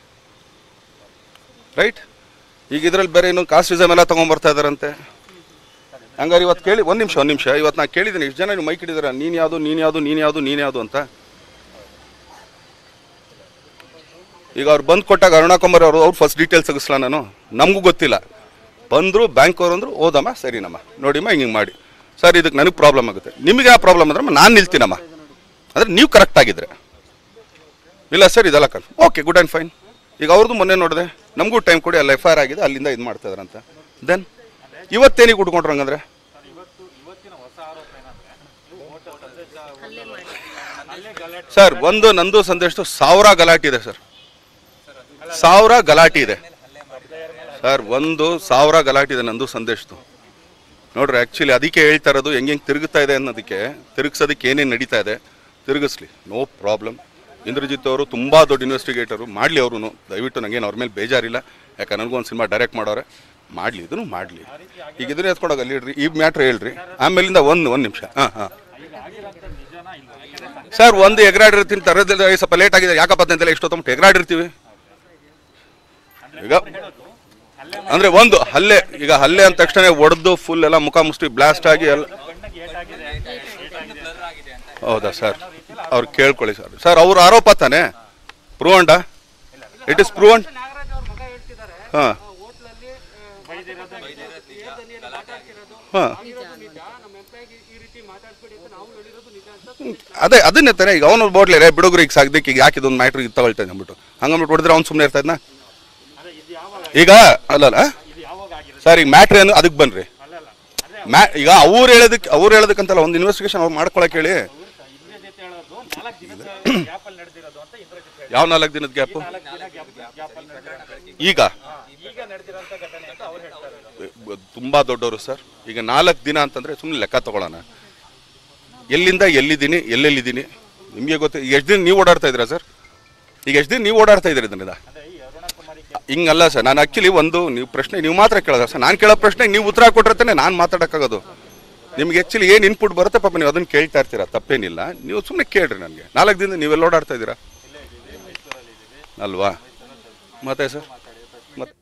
ರೈಟ್ ಈಗ ಇದ್ರಲ್ಲಿ ಬೇರೆ ಇನ್ನೊಂದು ಕಾಸ್ಟಿಸಮ್ ಎಲ್ಲ ತೊಗೊಂಬರ್ತಾ ಇದ್ದಾರಂತೆ ಹಂಗಾರೆ ಇವತ್ತು ಕೇಳಿ ಒಂದು ನಿಮಿಷ ಒಂದು ನಿಮಿಷ ಇವತ್ತು ನಾನು ಕೇಳಿದ್ದೀನಿ ಇಷ್ಟು ಜನ ನೀವು ಮೈಕ್ ಹಿಡಿದಾರೆ ನೀನು ಯಾವುದು ನೀನು ಯಾವುದು ನೀನು ಯಾವುದು ನೀನು ಯಾವುದು ಅಂತ ಈಗ ಅವ್ರು ಬಂದು ಕೊಟ್ಟಾಗ ಅರುಣಾ ಕುಮಾರ್ ಅವರು ಅವ್ರು ಫಸ್ಟ್ ಡೀಟೇಲ್ಸ್ ತೆಗಿಸ್ಲಾ ನಾನು ನಮಗೂ ಗೊತ್ತಿಲ್ಲ ಬಂದರು ಬ್ಯಾಂಕ್ ಅವ್ರು ಅಂದರು ಓದಮ್ಮ ಸರಿನಮ್ಮ ನೋಡಿಮ್ಮ ಹಿಂಗೆ ಹಿಂಗೆ ಮಾಡಿ ಸರ್ ಇದಕ್ಕೆ ನನಗೆ ಪ್ರಾಬ್ಲಮ್ ಆಗುತ್ತೆ ನಿಮಗೆ ಆ ಪ್ರಾಬ್ಲಮ್ ಅಂದ್ರೆ ನಾನು ನಿಲ್ತೀನಮ್ಮ ಅಂದರೆ ನೀವು ಕರೆಕ್ಟ್ ಆಗಿದ್ರೆ ಇಲ್ಲ ಸರ್ ಇದೆಲ್ಲ ಕನ್ ಓಕೆ ಗುಡ್ ಆ್ಯಂಡ್ ಫೈನ್ ಈಗ ಅವ್ರದ್ದು ಮೊನ್ನೆ ನೋಡಿದೆ ನಮಗೂ ಟೈಮ್ ಕೊಡಿ ಅಲ್ಲಿ ಎಫ್ ಐ ಆರ್ ಆಗಿದೆ ಅಲ್ಲಿಂದ ಇದು ಮಾಡ್ತಾ ಇದಾರಂತ ದೆನ್ ಇವತ್ತೇನಿಗೆ ಉಟ್ಕೊಂಡ್ರು ಹಂಗಂದ್ರೆ ಸರ್ ಒಂದು ನಂದು ಸಂದೇಶ ಸಾವಿರ ಗಲಾಟೆ ಇದೆ ಸರ್ ಸಾವಿರ ಗಲಾಟೆ ಇದೆ ಸರ್ ಒಂದು ಸಾವಿರ ಗಲಾಟೆ ಇದೆ ನಂದು ಸಂದೇಶದ್ದು ನೋಡ್ರಿ ಆ್ಯಕ್ಚುಲಿ ಅದಕ್ಕೆ ಹೇಳ್ತಾ ಇರೋದು ಹೆಂಗೆ ಹೆಂಗೆ ತಿರುಗುತ್ತಾ ಇದೆ ಅನ್ನೋದಕ್ಕೆ ತಿರುಗಿಸೋದಕ್ಕೆ ಏನೇನು ನಡೀತಾ ಇದೆ ತಿರುಗಿಸ್ಲಿ ನೋ ಪ್ರಾಬ್ಲಮ್ ಇಂದ್ರಜಿತ್ ಅವರು ತುಂಬ ದೊಡ್ಡ ಇನ್ವೆಸ್ಟಿಗೇಟರು ಮಾಡಲಿ ಅವರು ದಯವಿಟ್ಟು ನನಗೇನು ಅವ್ರ ಮೇಲೆ ಬೇಜಾರಿಲ್ಲ ಯಾಕೆ ನನಗೂ ಒಂದು ಸಿನಿಮಾ ಡೈರೆಕ್ಟ್ ಮಾಡೋರೆ ಮಾಡಲಿ ಇದನ್ನು ಮಾಡಲಿ ಈಗ ಇದನ್ನ ಎತ್ಕೊಂಡೋಗಿ ಅಲ್ಲಿ ಇಡ್ರಿ ಈ ಮ್ಯಾಟ್ರ್ ಹೇಳ್ರಿ ಆಮೇಲಿಂದ ಒಂದು ಒಂದು ನಿಮಿಷ ಹಾಂ ಹಾಂ ಸರ್ ಒಂದು ಎಗ್ರಾಡಿರ್ತೀನಿ ತರದಲ್ಲಿ ಸ್ವಲ್ಪ ಲೇಟ್ ಆಗಿದೆ ಯಾಕಪ್ಪ ಅಂತೆಲ್ಲ ಎಷ್ಟೊತ್ತಂಬಿಟ್ಟು ಎಗ್ರಾಡಿರ್ತೀವಿ ಈಗ ಅಂದ್ರೆ ಒಂದು ಹಲ್ಲೆ ಈಗ ಹಲ್ಲೆ ಅಂದ ತಕ್ಷಣ ಒಡೆದು ಫುಲ್ ಎಲ್ಲ ಮುಖ ಮುಷ್ಟಿ ಬ್ಲಾಸ್ಟ್ ಆಗಿ ಎಲ್ಲ ಹೌದಾ ಸರ್ ಅವ್ರು ಕೇಳ್ಕೊಳ್ಳಿ ಸರ್ ಸರ್ ಅವ್ರ ಆರೋಪ ತಾನೆ ಪ್ರೂವಂಡ ಇಟ್ ಇಸ್ ಪ್ರೂವಂಡ್ ಹಾಂ ಹಾಂ ಅದೇ ಅದನ್ನೇ ತಾನೆ ಈಗ ಅವನು ಬೋಡ್ಲಿ ರೇ ಬಿಡುಗ್ರು ಈಗ ಸಾಗ್ದಕ್ಕೆ ಈಗ ಯಾಕೆ ಇದೊಂದು ಮ್ಯಾಟ್ರ್ ಇದು ತಗೊಳ್ತಾನೆ ಅಂದ್ಬಿಟ್ಟು ಹಂಗಂದ್ಬಿಟ್ಟು ಹೊಡೆದ್ರೆ ಅವ್ನು ಸುಮ್ಮನೆ ಇರ್ತಾ ಇದ್ನ ಈಗ ಅಲ್ಲಲ್ಲ ಸರ್ ಈಗ ಮ್ಯಾಟ್ರ್ ಏನು ಅದಕ್ಕೆ ಬನ್ರಿ ಮ್ಯಾ ಈಗ ಅವ್ರು ಹೇಳೋದಕ್ಕೆ ಅವ್ರು ಹೇಳೋದಕ್ಕಂತಲ್ಲ ಒಂದು ಇನ್ವೆಸ್ಟಿಗೇಷನ್ ಅವ್ರು ಮಾಡ್ಕೊಳಕ್ಕೆ ಹೇಳಿ ಯಾವ ನಾಲ್ಕು ದಿನದ ಗ್ಯಾಪು ಈಗ ತುಂಬಾ ದೊಡ್ಡವರು ಸರ್ ಈಗ ನಾಲ್ಕು ದಿನ ಅಂತಂದ್ರೆ ಸುಮ್ಮನೆ ಲೆಕ್ಕ ತಗೊಳ್ಳೋಣ ಎಲ್ಲಿಂದ ಎಲ್ಲಿದ್ದೀನಿ ಎಲ್ಲೆಲ್ಲಿದ್ದೀನಿ ನಿಮಗೆ ಗೊತ್ತು ಈಗ ಎಷ್ಟು ದಿನ ನೀವು ಓಡಾಡ್ತಾ ಇದ್ದೀರಾ ಸರ್ ಈಗ ಎಷ್ಟು ದಿನ ನೀವು ಓಡಾಡ್ತಾ ಇದ್ದೀರಿ ಇದನ್ನ ಹಿಂಗಲ್ಲ ಸರ್ ನಾನು ಆ್ಯಕ್ಚುಲಿ ಒಂದು ನೀವು ಪ್ರಶ್ನೆ ನೀವು ಮಾತ್ರ ಕೇಳೋದ ಸರ್ ನಾನು ಕೇಳೋ ಪ್ರಶ್ನೆಗೆ ನೀವು ಉತ್ತರ ಕೊಟ್ಟಿರ್ತಾನೆ ನಾನು ಮಾತಾಡೋಕ್ಕಾಗೋದು ನಿಮ್ಗೆ ಆ್ಯಕ್ಚುಲಿ ಏನು ಇನ್ಪುಟ್ ಬರುತ್ತೆ ಪಾಪ ನೀವು ಅದನ್ನು ಕೇಳ್ತಾ ಇರ್ತೀರಾ ತಪ್ಪೇನಿಲ್ಲ ನೀವು ಸುಮ್ಮನೆ ಕೇಳ್ರಿ ನನಗೆ ನಾಲ್ಕು ದಿನ ನೀವೆಲ್ಲ ಓಡಾಡ್ತಾ ಇದ್ದೀರಾ ಅಲ್ವಾ ಮತ್ತೆ ಸರ್ ಮತ್ತೆ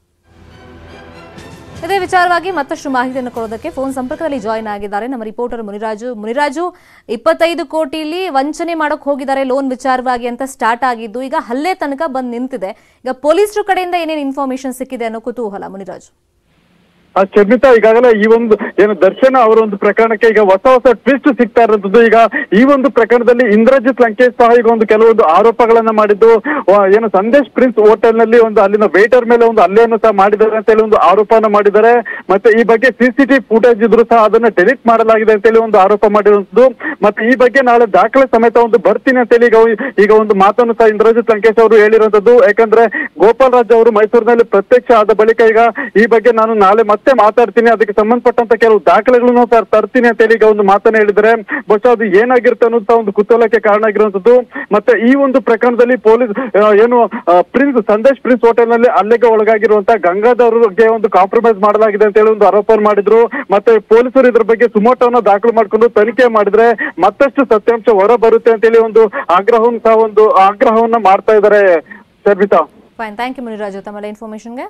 ಇದೇ ವಿಚಾರವಾಗಿ ಮತ್ತಷ್ಟು ಮಾಹಿತಿಯನ್ನು ಕೊಡೋದಕ್ಕೆ ಫೋನ್ ಸಂಪರ್ಕದಲ್ಲಿ ಜಾಯಿನ್ ಆಗಿದ್ದಾರೆ ನಮ್ಮ ರಿಪೋರ್ಟರ್ ಮುನಿರಾಜು ಮುನಿರಾಜು ಇಪ್ಪತ್ತೈದು ಕೋಟಿಲಿ ವಂಚನೆ ಮಾಡಕ್ ಹೋಗಿದ್ದಾರೆ ಲೋನ್ ವಿಚಾರವಾಗಿ ಅಂತ ಸ್ಟಾರ್ಟ್ ಆಗಿದ್ದು ಈಗ ಹಲ್ಲೆ ತನಕ ಬಂದು ನಿಂತಿದೆ ಈಗ ಪೊಲೀಸರು ಕಡೆಯಿಂದ ಏನೇನು ಇನ್ಫಾರ್ಮೇಶನ್ ಸಿಕ್ಕಿದೆ ಅನ್ನೋ ಕುತೂಹಲ ಮುನಿರಾಜು ಆ ಶರ್ಮಿತಾ ಈಗಾಗಲೇ ಈ ಒಂದು ಏನು ದರ್ಶನ ಅವರ ಒಂದು ಪ್ರಕರಣಕ್ಕೆ ಈಗ ಹೊಸ ಹೊಸ ಟ್ವಿಸ್ಟ್ ಸಿಗ್ತಾ ಇರೋದು ಈಗ ಈ ಒಂದು ಪ್ರಕರಣದಲ್ಲಿ ಇಂದ್ರಜಿತ್ ಲಂಕೇಶ್ ಸಹ ಈಗ ಒಂದು ಕೆಲವೊಂದು ಆರೋಪಗಳನ್ನ ಮಾಡಿದ್ದು ಆ, ಏನು ಸಂದೇಶ್ ಪ್ರಿನ್ಸ್ ಹೋಟೆಲ್ ನಲ್ಲಿ ಒಂದು ಅಲ್ಲಿನ ವೇಟರ್ ಮೇಲೆ ಒಂದು ಹಲ್ಲೆಯನ್ನು ಸಹ ಮಾಡಿದ್ದಾರೆ ಅಂತ ಹೇಳಿ ಒಂದು ಆರೋಪನ ಮಾಡಿದ್ದಾರೆ ಮತ್ತೆ ಈ ಬಗ್ಗೆ ಸಿಸಿಟಿವಿ ಫುಟೇಜ್ ಇದ್ರು ಸಹ ಅದನ್ನ ಡೆಲಿಟ್ ಮಾಡಲಾಗಿದೆ ಅಂತ ಹೇಳಿ ಒಂದು ಆರೋಪ ಮಾಡಿರುವಂತದ್ದು ಮತ್ತೆ ಈ ಬಗ್ಗೆ ನಾಳೆ ದಾಖಲೆ ಸಮೇತ ಒಂದು ಬರ್ತೀನಿ ಅಂತ ಹೇಳಿ ಈಗ ಈಗ ಒಂದು ಮಾತನ್ನು ಸಹ ಇಂದ್ರಜಿತ್ ಲಂಕೇಶ್ ಅವರು ಹೇಳಿರುವಂತದ್ದು ಯಾಕಂದ್ರೆ ಗೋಪಾಲ್ ರಾಜ್ ಅವರು ಮೈಸೂರಿನಲ್ಲಿ ಪ್ರತ್ಯಕ್ಷ ಆದ ಬಳಿಕ ಈಗ ಈ ಬಗ್ಗೆ ನಾನು ನಾಳೆ ಮತ್ತೆ ಮಾತಾಡ್ತೀನಿ ಅದಕ್ಕೆ ಸಂಬಂಧಪಟ್ಟಂತ ಕೆಲವು ದಾಖಲೆಗಳನ್ನು ಸಹ ತರ್ತೀನಿ ಅಂತ ಹೇಳಿ ಈಗ ಒಂದು ಮಾತನ್ನ ಹೇಳಿದ್ದಾರೆ ಬಹುಶಃ ಅದು ಏನಾಗಿರುತ್ತೆ ಅನ್ನೋಂತ ಒಂದು ಕುತೂಹಲಕ್ಕೆ ಕಾರಣ ಆಗಿರುವಂತದ್ದು ಮತ್ತೆ ಈ ಒಂದು ಪ್ರಕರಣದಲ್ಲಿ ಪೊಲೀಸ್ ಆ, ಏನು ಆ, ಪ್ರಿನ್ಸ್ ಸಂದೇಶ್ ಪ್ರಿನ್ಸ್ ಹೋಟೆಲ್ ನಲ್ಲಿ ಹಲ್ಲೆಗೆ ಒಳಗಾಗಿರುವಂತ ಗಂಗಾಧರ್ಗೆ ಒಂದು ಕಾಂಪ್ರಮೈಸ್ ಮಾಡಲಾಗಿದೆ ಅಂತ ಹೇಳಿ ಒಂದು ಆರೋಪ ಮಾಡಿದ್ರು ಮತ್ತೆ ಪೊಲೀಸರು ಇದ್ರ ಬಗ್ಗೆ ಸುಮೋಟೋನ ದಾಖಲು ಮಾಡಿಕೊಂಡು ತನಿಖೆ ಮಾಡಿದ್ರೆ ಮತ್ತಷ್ಟು ಸತ್ಯಾಂಶ ಹೊರ ಬರುತ್ತೆ ಅಂತ ಹೇಳಿ ಒಂದು ಆಗ್ರಹವನ್ನು ಸಹ ಒಂದು ಆಗ್ರಹವನ್ನ ಮಾಡ್ತಾ ಇದ್ದಾರೆ Sharmitha fine thank you Muniraju ತಮ್ಮೆಲ್ಲ ಇನ್ಫಾರ್ಮೇಶನ್ಗೆ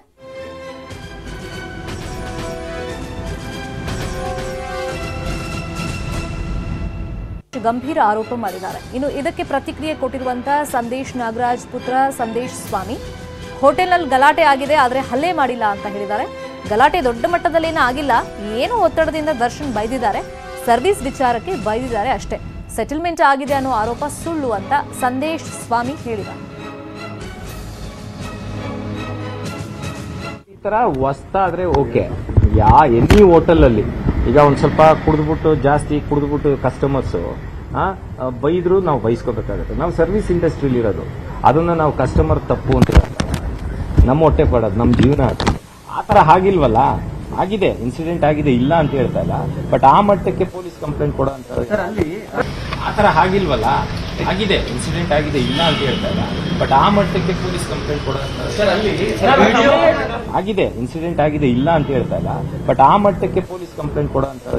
ಗಂಭೀರ ಆರೋಪ ಮಾಡಿದ್ದಾರೆ ಇನ್ನು ಇದಕ್ಕೆ ಪ್ರತಿಕ್ರಿಯೆ ಕೊಟ್ಟಿರುವಂತಹ ಸಂದೇಶ್ ನಾಗರಾಜ್ ಪುತ್ರ ಸಂದೇಶ್ ಸ್ವಾಮಿ ಹೋಟೆಲ್ನಲ್ಲಿ ಗಲಾಟೆ ಆಗಿದೆ ಆದರೆ ಹಲ್ಲೆ ಮಾಡಿಲ್ಲ ಅಂತ ಹೇಳಿದ್ದಾರೆ ಗಲಾಟೆ ದೊಡ್ಡ ಮಟ್ಟದಲ್ಲೇನೂ ಆಗಿಲ್ಲ ಏನೋ ಒತ್ತಡದಿಂದ ದರ್ಶನ್ ಬೈದಿದ್ದಾರೆ ಸರ್ವಿಸ್ ವಿಚಾರಕ್ಕೆ ಬೈದಿದ್ದಾರೆ ಅಷ್ಟೇ ಸೆಟಲ್ಮೆಂಟ್ ಆಗಿದೆ ಅನ್ನೋ ಆರೋಪ ಸುಳ್ಳು ಅಂತ ಸಂದೇಶ್ ಸ್ವಾಮಿ ಹೇಳಿದ್ದಾರೆ ಈ ತರ ಹೊಸ್ತಾದ್ರೆ ಓಕೆ ಯಾ ಎನಿ ಹೋಟೆಲಲ್ಲಿ ಈಗ ಒಂದ್ ಸ್ವಲ್ಪ ಕುಡಿದ್ಬಿಟ್ಟು ಜಾಸ್ತಿ ಕುಡಿದ್ಬಿಟ್ಟು ಕಸ್ಟಮರ್ಸು ಬೈದ್ರು ನಾವು ಬೈಸ್ಕೋಬೇಕಾಗುತ್ತೆ ನಾವು ಸರ್ವಿಸ್ ಇಂಡಸ್ಟ್ರಿಲಿ ಇರೋದು ಅದನ್ನ ನಾವು ಕಸ್ಟಮರ್ ತಪ್ಪು ಅಂತ ಹೇಳ್ತಾರೆ. ನಮ್ಮ ಹೊಟ್ಟೆ ಪಡೋದು ನಮ್ಮ ಜೀವನ ಅದು ಆ ಥರ ಆಗಿಲ್ವಲ್ಲ ಆಗಿದೆ ಇನ್ಸಿಡೆಂಟ್ ಆಗಿದೆ ಇಲ್ಲ ಅಂತ ಹೇಳ್ತಾ ಇಲ್ಲ ಬಟ್ ಆ ಮಟ್ಟಕ್ಕೆ ಪೊಲೀಸ್ ಕಂಪ್ಲೇಂಟ್ ಕೊಡೋ ಅಂತ ಆ ಥರ ಆಗಿಲ್ವಲ್ಲ ಆಗಿದೆ ಇನ್ಸಿಡೆಂಟ್ ಆಗಿದೆ ಇಲ್ಲ ಅಂತ ಹೇಳ್ತಾ ಇಲ್ಲ ಬಟ್ ಆ ಮಟ್ಟಕ್ಕೆ ಪೊಲೀಸ್ ಕಂಪ್ಲೇಂಟ್ ಕೊಡೋ ಅಂತ ಆಗಿದೆ ಇನ್ಸಿಡೆಂಟ್ ಆಗಿದೆ ಇಲ್ಲ ಅಂತ ಹೇಳ್ತಾ ಇಲ್ಲ ಬಟ್ ಆ ಮಟ್ಟಕ್ಕೆ ಪೊಲೀಸ್ ಕಂಪ್ಲೇಂಟ್ ಕೊಡೋ ಅಂತ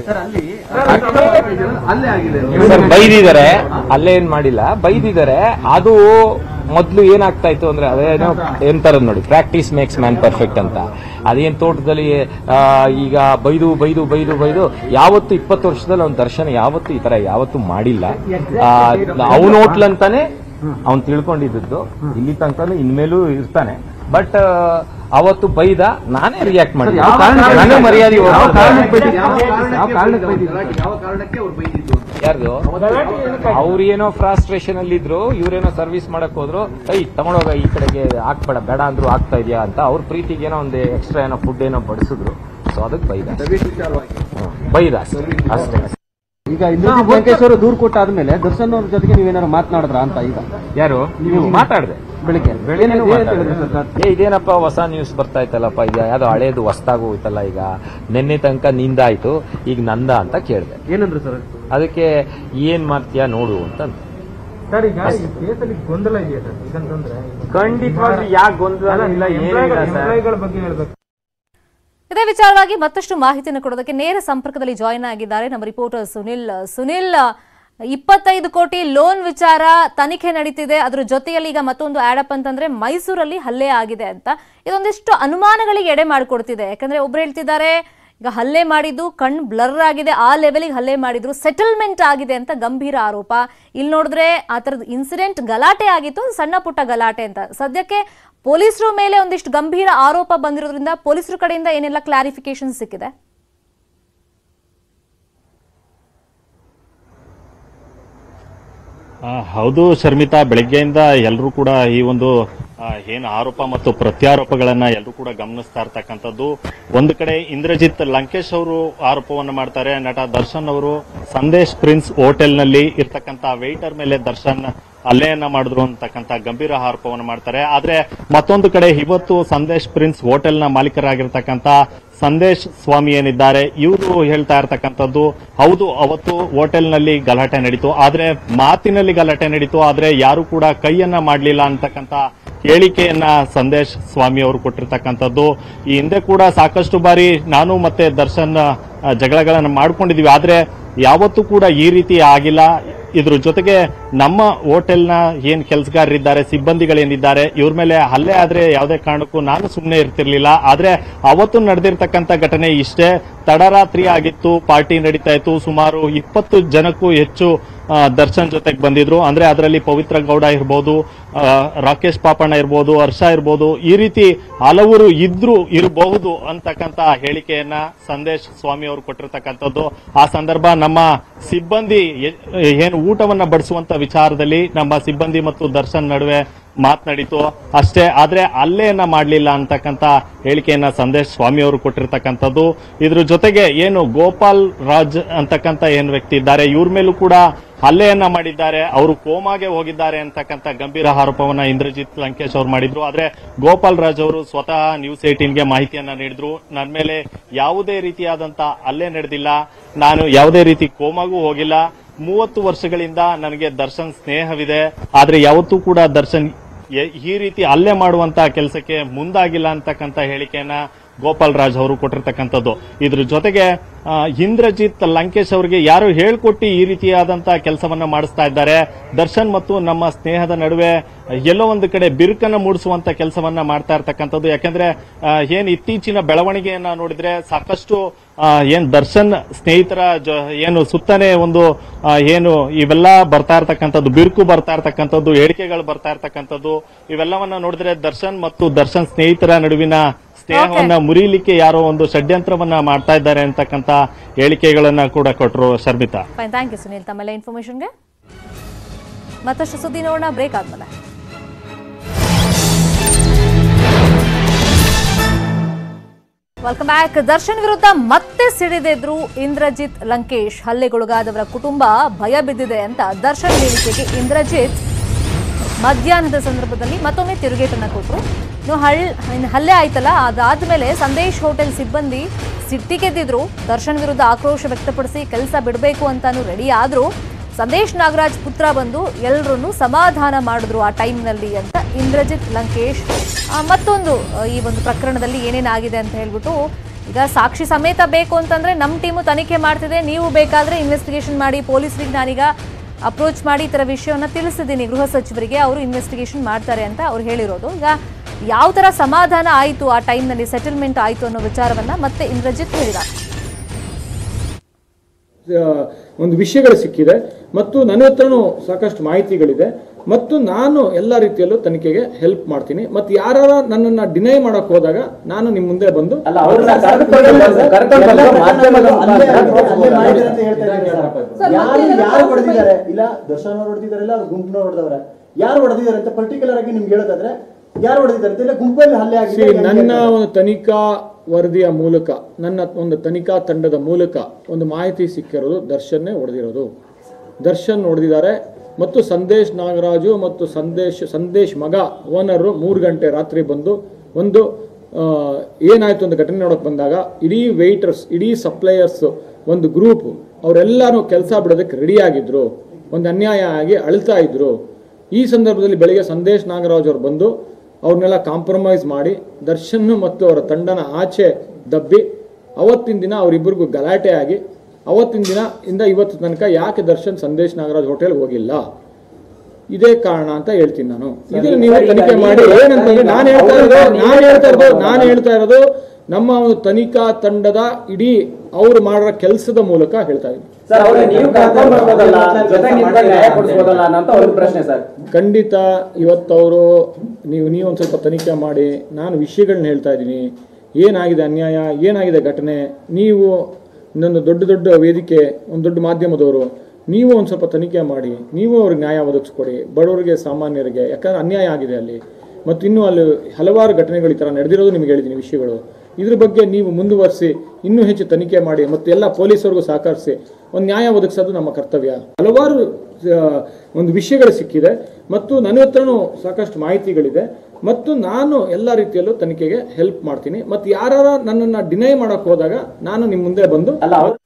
ಸರ್ ಬೈದಿದ್ದಾರೆ ಅಲ್ಲೇ ಏನ್ ಮಾಡಿಲ್ಲ ಬೈದಿದ್ದಾರೆ ಅದು ಮೊದ್ಲು ಏನಾಗ್ತಾ ಇತ್ತು ಅಂದ್ರೆ ಅದೇನೋ ಎಂತಾರ ನೋಡಿ ಪ್ರಾಕ್ಟೀಸ್ ಮೇಕ್ಸ್ ಮ್ಯಾನ್ ಪರ್ಫೆಕ್ಟ್ ಅಂತ ಅದೇನ್ ತೋಟದಲ್ಲಿ ಆ, ಈಗ ಬೈದು ಬೈದು ಬೈದು ಬೈದು ಯಾವತ್ತು ಇಪ್ಪತ್ತು ವರ್ಷದಲ್ಲಿ ಅವ್ನ ದರ್ಶನ ಯಾವತ್ತು ಈ ತರ ಯಾವತ್ತು ಮಾಡಿಲ್ಲ ಅವನ ಹೋಟ್ಲ್ ಅಂತಾನೆ ಅವ್ನು ತಿಳ್ಕೊಂಡಿದ್ದು ಇಲ್ಲಿ ತನಕನೂ ಇನ್ಮೇಲೂ ಇರ್ತಾನೆ ಬಟ್ ಅವತ್ತು ಬೈದ ನಾನೇ ರಿಯಾಕ್ಟ್ ಮಾಡಿ ನನಗೆ ಮರ್ಯಾದೆ ಯಾರ್ದು ಅವ್ರೇನೋ ಫ್ರಾಸ್ಟ್ರೇಷನ್ ಅಲ್ಲಿ ಇದ್ರು ಇವ್ರೇನೋ ಸರ್ವಿಸ್ ಮಾಡಕ್ ಹೋದ್ರು ಐ ತಗೊಂಡೋಗ ಈ ಕಡೆಗೆ ಹಾಕ್ಬೇಡ ಬೇಡ ಅಂದ್ರು ಆಗ್ತಾ ಇದೆಯಾ ಅಂತ ಅವ್ರ ಪ್ರೀತಿಗೆ ಏನೋ ಒಂದು ಎಕ್ಸ್ಟ್ರಾ ಏನೋ ಫುಡ್ ಏನೋ ಬಡಿಸಿದ್ರು ಸೊ ಅದಕ್ಕೆ ಬೈದ ಹ್ಮ್. ಬೈದ ಅಷ್ಟೇ ಅಷ್ಟೇ ಈಗ ಇಂದ್ರಜಿತ್ ಲಂಕೇಶ್ ಅವರು ದೂರು ಕೊಟ್ಟಾದ್ಮೇಲೆ ದರ್ಶನ್ ಅವ್ರ ಜೊತೆಗೆ ನೀವೇನಾದ್ರು ಮಾತನಾಡಿದ್ರ ಅಂತ ಈಗ ಯಾರು ನೀವು ಮಾತಾಡ್ದೆ ಬೆಳಿಗ್ಗೆ ಬೆಳಿಗ್ಗೆ ಏನ್ ಹೇಳಿದ್ರು ಸರ್? ಏ ಇದೇನಪ್ಪ ಹೊಸ ನ್ಯೂಸ್ ಬರ್ತಾ ಇತ್ತಲ್ಲಪ್ಪ ಈಗ ಯಾವ್ದೋ ಹಳೇದು ಹೊಸ್ದಾಗು ಹೋಯ್ತಲ್ಲ ಈಗ ನಿನ್ನೆ ತನಕ ನಿಂದಾಯ್ತು ಈಗ ನಂದ ಅಂತ ಕೇಳಿದೆ ಏನಂದ್ರು ಸರ್ ಅದಕ್ಕೆ ಏನ್ ಮಾಡ್ತೀಯಾ ನೋಡು ಅಂತ ಅಂದೆ. ಸರ್ ಈಗ ಕೇಸಲ್ಲಿ ಗೊಂದಲ ಇದೆಯಾ ಸರ್ ಯಾಕಂತಂದ್ರೆ ಖಂಡಿತವಾಗ್ಲೂ ಯಾಕೆ ಗೊಂದಲ ಇಲ್ಲ ಏನಿಲ್ಲ ಸರ್ ಬಗ್ಗೆ ಹೇಳ್ಬೇಕು ಇದೇ ವಿಚಾರವಾಗಿ ಮತ್ತಷ್ಟು ಮಾಹಿತಿಯನ್ನು ಕೊಡೋದಕ್ಕೆ ನೇರ ಸಂಪರ್ಕದಲ್ಲಿ ಜಾಯಿನ್ ಆಗಿದ್ದಾರೆ ನಮ್ಮ ರಿಪೋರ್ಟರ್ ಸುನಿಲ್ ಸುನಿಲ್ ಇಪ್ಪತ್ತೈದು ಕೋಟಿ ಲೋನ್ ವಿಚಾರ ತನಿಖೆ ನಡೀತಿದೆ ಅದ್ರ ಜೊತೆಯಲ್ಲಿ ಈಗ ಮತ್ತೊಂದು ಆಡಪ್ ಅಂತಂದ್ರೆ ಮೈಸೂರಲ್ಲಿ ಹಲ್ಲೆ ಆಗಿದೆ ಅಂತ ಇದೊಂದಿಷ್ಟು ಅನುಮಾನಗಳಿಗೆ ಎಡೆ ಮಾಡಿಕೊಡ್ತಿದೆ ಯಾಕಂದ್ರೆ ಒಬ್ರು ಹೇಳ್ತಿದ್ದಾರೆ ಈಗ ಹಲ್ಲೆ ಮಾಡಿದ್ದು ಕಣ್ ಬ್ಲರ್ ಆಗಿದೆ ಆ ಲೆವೆಲಿಗೆ ಹಲ್ಲೆ ಮಾಡಿದ್ರು ಸೆಟಲ್ಮೆಂಟ್ ಆಗಿದೆ ಅಂತ ಗಂಭೀರ ಆರೋಪ ಇಲ್ಲಿ ನೋಡಿದ್ರೆ ಆ ಥರದ ಇನ್ಸಿಡೆಂಟ್ ಗಲಾಟೆ ಆಗಿತ್ತು ಒಂದು ಸಣ್ಣ ಪುಟ್ಟ ಗಲಾಟೆ ಅಂತ ಸದ್ಯಕ್ಕೆ ಪೊಲೀಸರ ಮೇಲೆ ಒಂದಿಷ್ಟು ಗಂಭೀರ ಆರೋಪ ಬಂದಿರೋದ್ರಿಂದ ಪೊಲೀಸರ ಕಡೆಯಿಂದ ಏನೆಲ್ಲ ಕ್ಲಾರಿಫಿಕೇಶನ್ ಸಿಕ್ಕಿದೆ ಆ, ಹೌದು ಶರ್ಮಿತಾ ಬೆಳಗ್ಗೆಯಿಂದ ಎಲ್ಲರೂ ಕೂಡ ಈ ಒಂದು ಆ, ಏನು ಆರೋಪ ಮತ್ತು ಪ್ರತ್ಯಾರೋಪಗಳನ್ನ ಎಲ್ಲರೂ ಕೂಡ ಗಮನಿಸ್ತಾ ಇರ್ತಕ್ಕಂಥದ್ದು ಒಂದು ಕಡೆ ಇಂದ್ರಜಿತ್ ಲಂಕೇಶ್ ಅವರು ಆರೋಪವನ್ನು ಮಾಡ್ತಾರೆ ನಟ ದರ್ಶನ್ ಅವರು ಸಂದೇಶ್ ಪ್ರಿನ್ಸ್ ಹೋಟೆಲ್ನಲ್ಲಿ ಇರ್ತಕ್ಕಂಥ ವೇಟರ್ ಮೇಲೆ ದರ್ಶನ್ ಹಲ್ಲೆಯನ್ನ ಮಾಡಿದ್ರು ಅಂತಕ್ಕಂಥ ಗಂಭೀರ ಆರೋಪವನ್ನು ಮಾಡ್ತಾರೆ ಆದ್ರೆ ಮತ್ತೊಂದು ಕಡೆ ಇವತ್ತು ಸಂದೇಶ್ ಪ್ರಿನ್ಸ್ ಹೋಟೆಲ್ನ ಮಾಲೀಕರಾಗಿರ್ತಕ್ಕಂಥ ಸಂದೇಶ್ ಸ್ವಾಮಿ ಏನಿದ್ದಾರೆ ಇವರು ಹೇಳ್ತಾ ಇರ್ತಕ್ಕಂಥದ್ದು ಹೌದು ಅವತ್ತು ಹೋಟೆಲ್ನಲ್ಲಿ ಗಲಾಟೆ ನಡೀತು ಆದ್ರೆ ಮಾತಿನಲ್ಲಿ ಗಲಾಟೆ ನಡೀತು ಆದ್ರೆ ಯಾರು ಕೂಡ ಕೈಯನ್ನ ಮಾಡಲಿಲ್ಲ ಅಂತಕ್ಕಂಥ ಹೇಳಿಕೆಯನ್ನ ಸಂದೇಶ್ ಸ್ವಾಮಿ ಅವರು ಕೊಟ್ಟಿರ್ತಕ್ಕಂಥದ್ದು ಈ ಹಿಂದೆ ಕೂಡ ಸಾಕಷ್ಟು ಬಾರಿ ನಾನು ಮತ್ತೆ ದರ್ಶನ್ ಆ, ಜಗಳಗಳನ್ನ ಮಾಡ್ಕೊಂಡಿದೀವಿ ಆದ್ರೆ ಯಾವತ್ತೂ ಕೂಡ ಈ ರೀತಿ ಆಗಿಲ್ಲ ಇದ್ರ ಜೊತೆಗೆ ನಮ್ಮ ಹೋಟೆಲ್ನ ಏನ್ ಕೆಲಸಗಾರರಿದ್ದಾರೆ ಸಿಬ್ಬಂದಿಗಳೇನಿದ್ದಾರೆ ಇವ್ರ ಮೇಲೆ ಹಲ್ಲೆ ಆದ್ರೆ ಯಾವುದೇ ಕಾರಣಕ್ಕೂ ನಾನು ಸುಮ್ಮನೆ ಇರ್ತಿರ್ಲಿಲ್ಲ ಆದ್ರೆ ಅವತ್ತು ನಡೆದಿರ್ತಕ್ಕಂಥ ಘಟನೆ ಇಷ್ಟೇ ತಡರಾತ್ರಿ ಆಗಿತ್ತು ಪಾರ್ಟಿ ನಡೀತಾ ಇತ್ತು ಸುಮಾರು ಇಪ್ಪತ್ತು ಜನಕ್ಕೂ ಹೆಚ್ಚು ಆ, ದರ್ಶನ್ ಜೊತೆಗೆ ಬಂದಿದ್ರು ಅಂದ್ರೆ ಅದರಲ್ಲಿ ಪವಿತ್ರ ಗೌಡ ಇರ್ಬೋದು ಆ, ರಾಕೇಶ್ ಪಾಪಣ್ಣ ಇರ್ಬೋದು ಹರ್ಷ ಇರ್ಬೋದು ಈ ರೀತಿ ಹಲವರು ಇದ್ರು ಇರಬಹುದು ಅಂತಕ್ಕಂತ ಹೇಳಿಕೆಯನ್ನ ಸಂದೇಶ್ ಸ್ವಾಮಿ ಅವರು ಕೊಟ್ಟಿರ್ತಕ್ಕಂಥದ್ದು ಆ ಸಂದರ್ಭ ನಮ್ಮ ಸಿಬ್ಬಂದಿ ಎ- ಏನು ಊಟವನ್ನ ಬಡಿಸುವಂತ ವಿಚಾರದಲ್ಲಿ ನಮ್ಮ ಸಿಬ್ಬಂದಿ ಮತ್ತು ದರ್ಶನ್ ನಡುವೆ ಮಾತನಾಡಿತು ಅಷ್ಟೇ ಆದ್ರೆ ಹಲ್ಲೆಯನ್ನ ಮಾಡಲಿಲ್ಲ ಅಂತಕ್ಕಂತ ಹೇಳಿಕೆಯನ್ನ ಸಂದೇಶ್ ಸ್ವಾಮಿ ಅವರು ಕೊಟ್ಟಿರ್ತಕ್ಕಂಥದ್ದು ಇದ್ರ ಜೊತೆಗೆ ಏನು ಗೋಪಾಲ್ ರಾಜ್ ಅಂತಕ್ಕಂತ ಏನ್ ವ್ಯಕ್ತಿ ಇದ್ದಾರೆ ಇವ್ರ ಮೇಲೂ ಕೂಡ ಹಲ್ಲೆಯನ್ನ ಮಾಡಿದ್ದಾರೆ ಅವರು ಕೋಮಾಗೆ ಹೋಗಿದ್ದಾರೆ ಅಂತಕ್ಕಂಥ ಗಂಭೀರ ಆರೋಪವನ್ನ ಇಂದ್ರಜಿತ್ ಲಂಕೇಶ್ ಅವರು ಮಾಡಿದ್ರು ಆದ್ರೆ ಗೋಪಾಲ್ ರಾಜ್ ಅವರು ಸ್ವತಃ ನ್ಯೂಸ್ ಏಟೀನ್ಗೆ ಮಾಹಿತಿಯನ್ನ ನೀಡಿದ್ರು ನನ್ನ ಮೇಲೆ ಯಾವುದೇ ರೀತಿಯಾದಂತ ಹಲ್ಲೆ ನಡೆದಿಲ್ಲ ನಾನು ಯಾವುದೇ ರೀತಿ ಕೋಮಾಗೂ ಹೋಗಿಲ್ಲ ಮೂವತ್ತು ವರ್ಷಗಳಿಂದ ನನಗೆ ದರ್ಶನ್ ಸ್ನೇಹವಿದೆ ಆದ್ರೆ ಯಾವತ್ತೂ ಕೂಡ ದರ್ಶನ್ ಎ- ಈ ರೀತಿ ಹಲ್ಲೆ ಮಾಡುವಂತ ಕೆಲಸಕ್ಕೆ ಮುಂದಾಗಿಲ್ಲ ಅಂತಕ್ಕಂಥ ಹೇಳಿಕೆಯನ್ನ ಗೋಪಾಲ್ ರಾಜ್ ಅವರು ಕೊಟ್ಟಿರ್ತಕ್ಕಂಥದ್ದು ಇದ್ರ ಜೊತೆಗೆ ಆ, ಇಂದ್ರಜಿತ್ ಲಂಕೇಶ್ ಅವರಿಗೆ ಯಾರು ಹೇಳ್ಕೊಟ್ಟು ಈ ರೀತಿಯಾದಂತ ಕೆಲಸವನ್ನ ಮಾಡಿಸ್ತಾ ಇದ್ದಾರೆ ದರ್ಶನ್ ಮತ್ತು ನಮ್ಮ ಸ್ನೇಹದ ನಡುವೆ ಎಲ್ಲೋ ಒಂದು ಕಡೆ ಬಿರುಕನ್ನ ಮೂಡಿಸುವಂತ ಕೆಲಸವನ್ನ ಮಾಡ್ತಾ ಇರ್ತಕ್ಕಂಥದ್ದು ಯಾಕಂದ್ರೆ ಆ, ಏನ್ ಇತ್ತೀಚಿನ ಬೆಳವಣಿಗೆಯನ್ನ ನೋಡಿದ್ರೆ ಸಾಕಷ್ಟು ಆ, ಏನ್ ದರ್ಶನ್ ಸ್ನೇಹಿತರ ಜೊ- ಏನು ಸುತ್ತನೆ ಒಂದು ಆ, ಏನು ಇವೆಲ್ಲ ಬರ್ತಾ ಇರ್ತಕ್ಕಂಥದ್ದು ಬಿರುಕು ಬರ್ತಾ ಇರ್ತಕ್ಕಂಥದ್ದು ಹೇಳಿಕೆಗಳು ಬರ್ತಾ ಇರ್ತಕ್ಕಂಥದ್ದು ಇವೆಲ್ಲವನ್ನ ನೋಡಿದ್ರೆ ದರ್ಶನ್ ಮತ್ತು ದರ್ಶನ್ ಸ್ನೇಹಿತರ ನಡುವಿನ ಸ್ನೇಹವನ್ನ ಮುರಿಲಿಕ್ಕೆ ಯಾರೋ ಒಂದು ಷಡ್ಯಂತ್ರವನ್ನ ಮಾಡ್ತಾ ಇದ್ದಾರೆ ಅಂತಕ್ಕಂಥ ಹೇಳಿಕೆಗಳನ್ನ ಕೂಡ ಕೊಟ್ಟರು Sharmitha fine thank you Sunil ತಮ್ಮೆಲ್ಲ ಇನ್ಫಾರ್ಮೇಶನ್ಗೆ ಮತ್ತಷ್ಟು ಸುದ್ದಿ ನೋಡೋಣ ಬ್ರೇಕ್ ಆದ್ಮೇಲೆ ವೆಲ್ಕಮ್ ಬ್ಯಾಕ್ ದರ್ಶನ್ ವಿರುದ್ಧ ಮತ್ತೆ ಸಿಡಿದೆದ್ರು ಇಂದ್ರಜಿತ್ ಲಂಕೇಶ್ ಹಲ್ಲೆಗೊಳಗಾದವರ ಕುಟುಂಬ ಭಯ ಬಿದ್ದಿದೆ ಅಂತ ದರ್ಶನ್ ಹೇಳಿಕೆಗೆ ಇಂದ್ರಜಿತ್ ಮಧ್ಯಾಹ್ನದ ಸಂದರ್ಭದಲ್ಲಿ ಮತ್ತೊಮ್ಮೆ ತಿರುಗೇಟನ್ನ ಕೊಟ್ಟರು ಇನ್ನು ಹಳ್ ಇನ್ನು ಹಲ್ಲೆ ಆಯ್ತಲ್ಲ ಅದಾದ್ಮೇಲೆ ಸಂದೇಶ್ ಹೋಟೆಲ್ ಸಿಬ್ಬಂದಿ ಸಿಟ್ಟಿಗೆದ್ದಿದ್ರು ದರ್ಶನ್ ವಿರುದ್ಧ ಆಕ್ರೋಶ ವ್ಯಕ್ತಪಡಿಸಿ ಕೆಲಸ ಬಿಡಬೇಕು ಅಂತಾನು ರೆಡಿ ಆದ್ರು ಸಂದೇಶ್ ನಾಗರಾಜ್ ಪುತ್ರ ಬಂದು ಎಲ್ಲರನ್ನು ಸಮಾಧಾನ ಮಾಡಿದ್ರು ಆ ಟೈಮ್ನಲ್ಲಿ ಅಂತ ಇಂದ್ರಜಿತ್ ಲಂಕೇಶ್ ಆ, ಮತ್ತೊಂದು ಆ, ಈ ಒಂದು ಪ್ರಕರಣದಲ್ಲಿ ಏನೇನಾಗಿದೆ ಅಂತ ಹೇಳ್ಬಿಟ್ಟು ಈಗ ಸಾಕ್ಷಿ ಸಮೇತ ಬೇಕು ಅಂತಂದ್ರೆ ನಮ್ಮ ಟೀಮು ತನಿಖೆ ಮಾಡ್ತಿದೆ ನೀವು ಬೇಕಾದ್ರೆ ಇನ್ವೆಸ್ಟಿಗೇಷನ್ ಮಾಡಿ ಪೊಲೀಸರಿಗೆ ನಾನೀಗ ಅಪ್ರೋಚ್ ಮಾಡಿ ಈ ಥರ ವಿಷಯವನ್ನು ತಿಳಿಸಿದ್ದೀನಿ ಗೃಹ ಸಚಿವರಿಗೆ ಅವರು ಇನ್ವೆಸ್ಟಿಗೇಷನ್ ಮಾಡ್ತಾರೆ ಅಂತ ಅವ್ರು ಹೇಳಿರೋದು ಈಗ ಯಾವ ಥರ ಸಮಾಧಾನ ಆಯಿತು ಆ ಟೈಮ್ನಲ್ಲಿ ಸೆಟಲ್ಮೆಂಟ್ ಆಯಿತು ಅನ್ನೋ ವಿಚಾರವನ್ನ ಮತ್ತೆ ಇಂದ್ರಜಿತ್ ಹೇಳಿದ್ದಾರೆ ಆ, ಒಂದು ವಿಷಯಗಳು ಸಿಕ್ಕಿದೆ ಮತ್ತು ನನ್ನ ಹತ್ರನೂ ಸಾಕಷ್ಟು ಮಾಹಿತಿಗಳಿದೆ ಮತ್ತು ನಾನು ಎಲ್ಲ ರೀತಿಯಲ್ಲೂ ತನಿಖೆಗೆ ಹೆಲ್ಪ್ ಮಾಡ್ತೀನಿ ಮತ್ತು ಯಾರು ನನ್ನನ್ನ ಡಿನೈ ಮಾಡಕ್ ಹೋದಾಗ ನಾನು ನಿಮ್ಮ ಮುಂದೆ ಬಂದು ಅವ್ರನ್ನ ಕರ್ಕೊಂಡು ಬಂದು- ಕರ್ಕೊಂಡು ಬಂದು ಮಾಧ್ಯಮದ ಯಾರು ಯಾರು ಹೊಡೆದಿದ್ದಾರೆ ಇಲ್ಲ ದರ್ಶನ್ ಅವ್ರು ಹೊಡೆದಿದ್ದಾರೆ ಇಲ್ಲ ಅವ್ರು ಗುಂಪಿನವ್ರು ಹೊಡೆದವ್ರೆ ಯಾರು ಹೊಡೆದಿದ್ದಾರೆ ಅಂತ ಪರ್ಟಿಕ್ಯುಲರ್ ಆಗಿ ನಿಮ್ಗೆ ಹೇಳೋದಾದ್ರೆ ಯಾರು ಹೊಡೆದಿದ್ದಾರೆ ಅಂತ ಇಲ್ಲ ಗುಂಪಲ್ಲಿ ಹಲ್ಲೆ See, ಆಗಿದೆ ಹೆಂಗೆ ನನ್ನ ಅಂತ. ಒಂದು ತನಿಖಾ ವರದಿಯ ಮೂಲಕ ನನ್ನ ಒಂದು ತನಿಖಾ ತಂಡದ ಮೂಲಕ ಒಂದು ಮಾಹಿತಿ ಸಿಕ್ಕಿರೋದು ದರ್ಶನ್ನೇ ಹೊಡೆದಿರೋದು ದರ್ಶನ್ ಹೊಡೆದಿದ್ದಾರೆ ಮತ್ತು ಸಂದೇಶ್ ನಾಗರಾಜು ಮತ್ತು ಸಂದೇಶ್ ಸಂದೇಶ್ ಮಗ ಓನರು ಮೂರು ಗಂಟೆ ರಾತ್ರಿ ಬಂದು ಒಂದು ಆ, ಏನಾಯ್ತು ಅಂತ ಘಟನೆ ನೋಡಕ್ ಬಂದಾಗ ಇಡೀ ವೆಯ್ಟರ್ಸ್ ಇಡೀ ಸಪ್ಲೈಯರ್ಸ್ ಒಂದು ಗ್ರೂಪ್ ಅವರೆಲ್ಲರೂ ಕೆಲಸ ಬಿಡೋದಕ್ಕೆ ರೆಡಿ ಆಗಿದ್ರು ಒಂದು ಅನ್ಯಾಯ ಆಗಿ ಅಳ್ತಾ ಇದ್ರು ಈ ಸಂದರ್ಭದಲ್ಲಿ ಬೆಳಿಗ್ಗೆ ಸಂದೇಶ್ ನಾಗರಾಜ್ ಅವರು ಬಂದು ಅವ್ರನ್ನೆಲ್ಲ ಕಾಂಪ್ರಮೈಸ್ ಮಾಡಿ ದರ್ಶನ್ ಮತ್ತು ಅವರ ತಂಡನ ಆಚೆ ದಬ್ಬಿ ಅವತ್ತಿನ ದಿನ ಅವರಿಬ್ಬರಿಗೂ ಗಲಾಟೆ ಆಗಿ ಅವತ್ತಿನ ದಿನ ಇಂದ ಇವತ್ತು ತನಕ ಯಾಕೆ ದರ್ಶನ್ ಸಂದೇಶ್ ನಾಗರಾಜ್ ಹೋಟೆಲ್ ಹೋಗಿಲ್ಲ ಇದೇ ಕಾರಣ ಅಂತ ಹೇಳ್ತೀನಿ ನಾನು ಇದನ್ನ ನೀವು ತನಿಖೆ ಮಾಡಿ ಏನಂತಂದ್ರೆ ನಾನು ಹೇಳ್ತಾ ಇರೋದು ನಾನು ಹೇಳ್ತಾ ಇರೋದು ನಾನು ಹೇಳ್ತಾ ಇರೋದು ನಮ್ಮ ಒಂದು ತನಿಖಾ ತಂಡದ ಇಡೀ ಅವ್ರು ಮಾಡೋ ಕೆಲಸದ ಮೂಲಕ ಹೇಳ್ತಾ ಇದ್ದೀನಿ ಸರ್ ಅವ್ರಿಗೆ ನೀವು ಕರ್ಕೊಂಡು ಬರ್ಬೋದಲ್ಲ ಜೊತೆಗೆ ನಿಂತ್ಕೊಂಡು ನ್ಯಾಯ ಕೊಡಿಸ್ಬೋದಲ್ಲ ಅನ್ನೋ ಅವ್ರ ಪ್ರಶ್ನೆ ಸರ್ ಖಂಡಿತ ಇವತ್ತವರು ನೀವು ನೀವು ಒಂದು ಸ್ವಲ್ಪ ತನಿಖೆ ಮಾಡಿ ನಾನು ವಿಷಯಗಳನ್ನ ಹೇಳ್ತಾ ಇದ್ದೀನಿ ಏನಾಗಿದೆ ಅನ್ಯಾಯ ಏನಾಗಿದೆ ಘಟನೆ ನೀವು ಇನ್ನೊಂದು ದೊಡ್ಡ ದೊಡ್ಡ ವೇದಿಕೆ ಒಂದು ದೊಡ್ಡ ಮಾಧ್ಯಮದವರು ನೀವು ಒಂದು ಸ್ವಲ್ಪ ತನಿಖೆ ಮಾಡಿ ನೀವು ಅವ್ರಿಗೆ ನ್ಯಾಯ ಒದಗಿಸ್ಕೊಡಿ ಬಡವರಿಗೆ ಸಾಮಾನ್ಯರಿಗೆ ಯಾಕಂದ್ರೆ ಅನ್ಯಾಯ ಆಗಿದೆ ಅಲ್ಲಿ ಮತ್ತು ಇನ್ನೂ ಅಲ್ಲಿ ಹಲವಾರು ಘಟನೆಗಳು ಈ ಥರ ನಡೆದಿರೋದು ನಿಮಗೆ ಹೇಳಿದ್ದೀನಿ ವಿಷಯಗಳು ಇದ್ರ ಬಗ್ಗೆ ನೀವು ಮುಂದುವರಿಸಿ ಇನ್ನೂ ಹೆಚ್ಚು ತನಿಖೆ ಮಾಡಿ ಮತ್ತು ಎಲ್ಲ ಪೊಲೀಸರಿಗೂ ಸಹಕರಿಸಿ ಒಂದು ನ್ಯಾಯ ಒದಗಿಸೋದು ನಮ್ಮ ಕರ್ತವ್ಯ ಹಲವಾರು ಆ, ಒಂದು ವಿಷಯಗಳು ಸಿಕ್ಕಿದೆ ಮತ್ತು ನನ್ನ ಹತ್ರನೂ ಸಾಕಷ್ಟು ಮಾಹಿತಿಗಳಿದೆ ಮತ್ತು ನಾನು ಎಲ್ಲ ರೀತಿಯಲ್ಲೂ ತನಿಖೆಗೆ ಹೆಲ್ಪ್ ಮಾಡ್ತೀನಿ ಮತ್ತು ಯಾರು ನನ್ನನ್ನು ಡಿನೈ ಮಾಡಕ್ ಹೋದಾಗ ನಾನು ನಿಮ್ಮ ಮುಂದೆ ಬಂದು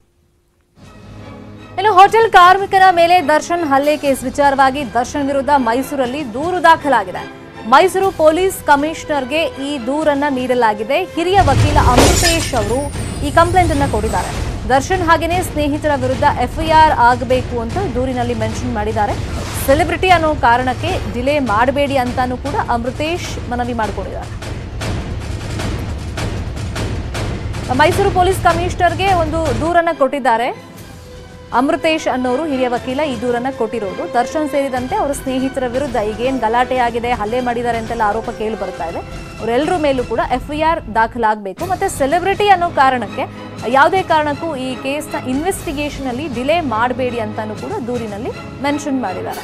ಇನ್ನು ಹೋಟೆಲ್ ಕಾರ್ಮಿಕರ ಮೇಲೆ ದರ್ಶನ್ ಹಲ್ಲೆ ಕೇಸ್ ವಿಚಾರವಾಗಿ ದರ್ಶನ್ ವಿರುದ್ಧ ಮೈಸೂರಲ್ಲಿ ದೂರು ದಾಖಲಾಗಿದೆ ಮೈಸೂರು ಪೊಲೀಸ್ ಕಮಿಷನರ್ಗೆ ಈ ದೂರನ್ನ ನೀಡಲಾಗಿದೆ ಹಿರಿಯ ವಕೀಲ ಅಮೃತೇಶ್ ಅವರು ಈ ಕಂಪ್ಲೇಂಟ್ ಅನ್ನ ಕೊಟ್ಟಿದ್ದಾರೆ ದರ್ಶನ್ ಹಾಗೇನೆ ಸ್ನೇಹಿತರ ವಿರುದ್ಧ ಎಫ್ಐಆರ್ ಆಗಬೇಕು ಅಂತ ದೂರಿನಲ್ಲಿ ಮೆನ್ಷನ್ ಮಾಡಿದ್ದಾರೆ ಸೆಲೆಬ್ರಿಟಿ ಅನ್ನೋ ಕಾರಣಕ್ಕೆ ಡಿಲೇ ಮಾಡಬೇಡಿ ಅಂತಾನೂ ಕೂಡ ಅಮೃತೇಶ್ ಮನವಿ ಮಾಡಿಕೊಂಡಿದ್ದಾರೆ ಮೈಸೂರು ಪೊಲೀಸ್ ಕಮಿಷನರ್ಗೆ ಒಂದು ದೂರನ್ನ ಕೊಟ್ಟಿದ್ದಾರೆ ಅಮೃತೇಶ್ ಅನ್ನೋರು ಹಿರಿಯ ವಕೀಲ ಈ ದೂರನ್ನ ಕೊಟ್ಟಿರೋದು ದರ್ಶನ್ ಸೇರಿದಂತೆ ಅವರ ಸ್ನೇಹಿತರ ವಿರುದ್ಧ ಈಗೇನ್ ಗಲಾಟೆ ಆಗಿದೆ ಹಲ್ಲೆ ಮಾಡಿದ್ದಾರೆ ಅಂತೆಲ್ಲ ಆರೋಪ ಕೇಳಿ ಬರ್ತಾ ಇದೆ ಅವರೆಲ್ಲರ ಮೇಲೂ ಕೂಡ ಎಫ್ಐಆರ್ ದಾಖಲಾಗಬೇಕು ಮತ್ತೆ ಸೆಲೆಬ್ರಿಟಿ ಅನ್ನೋ ಕಾರಣಕ್ಕೆ ಯಾವುದೇ ಕಾರಣಕ್ಕೂ ಈ ಕೇಸ್ನ ಇನ್ವೆಸ್ಟಿಗೇಷನ್ ಅಲ್ಲಿ ಡಿಲೇ ಮಾಡಬೇಡಿ ಅಂತಾನೂ ಕೂಡ ದೂರಿನಲ್ಲಿ ಮೆನ್ಷನ್ ಮಾಡಿದ್ದಾರೆ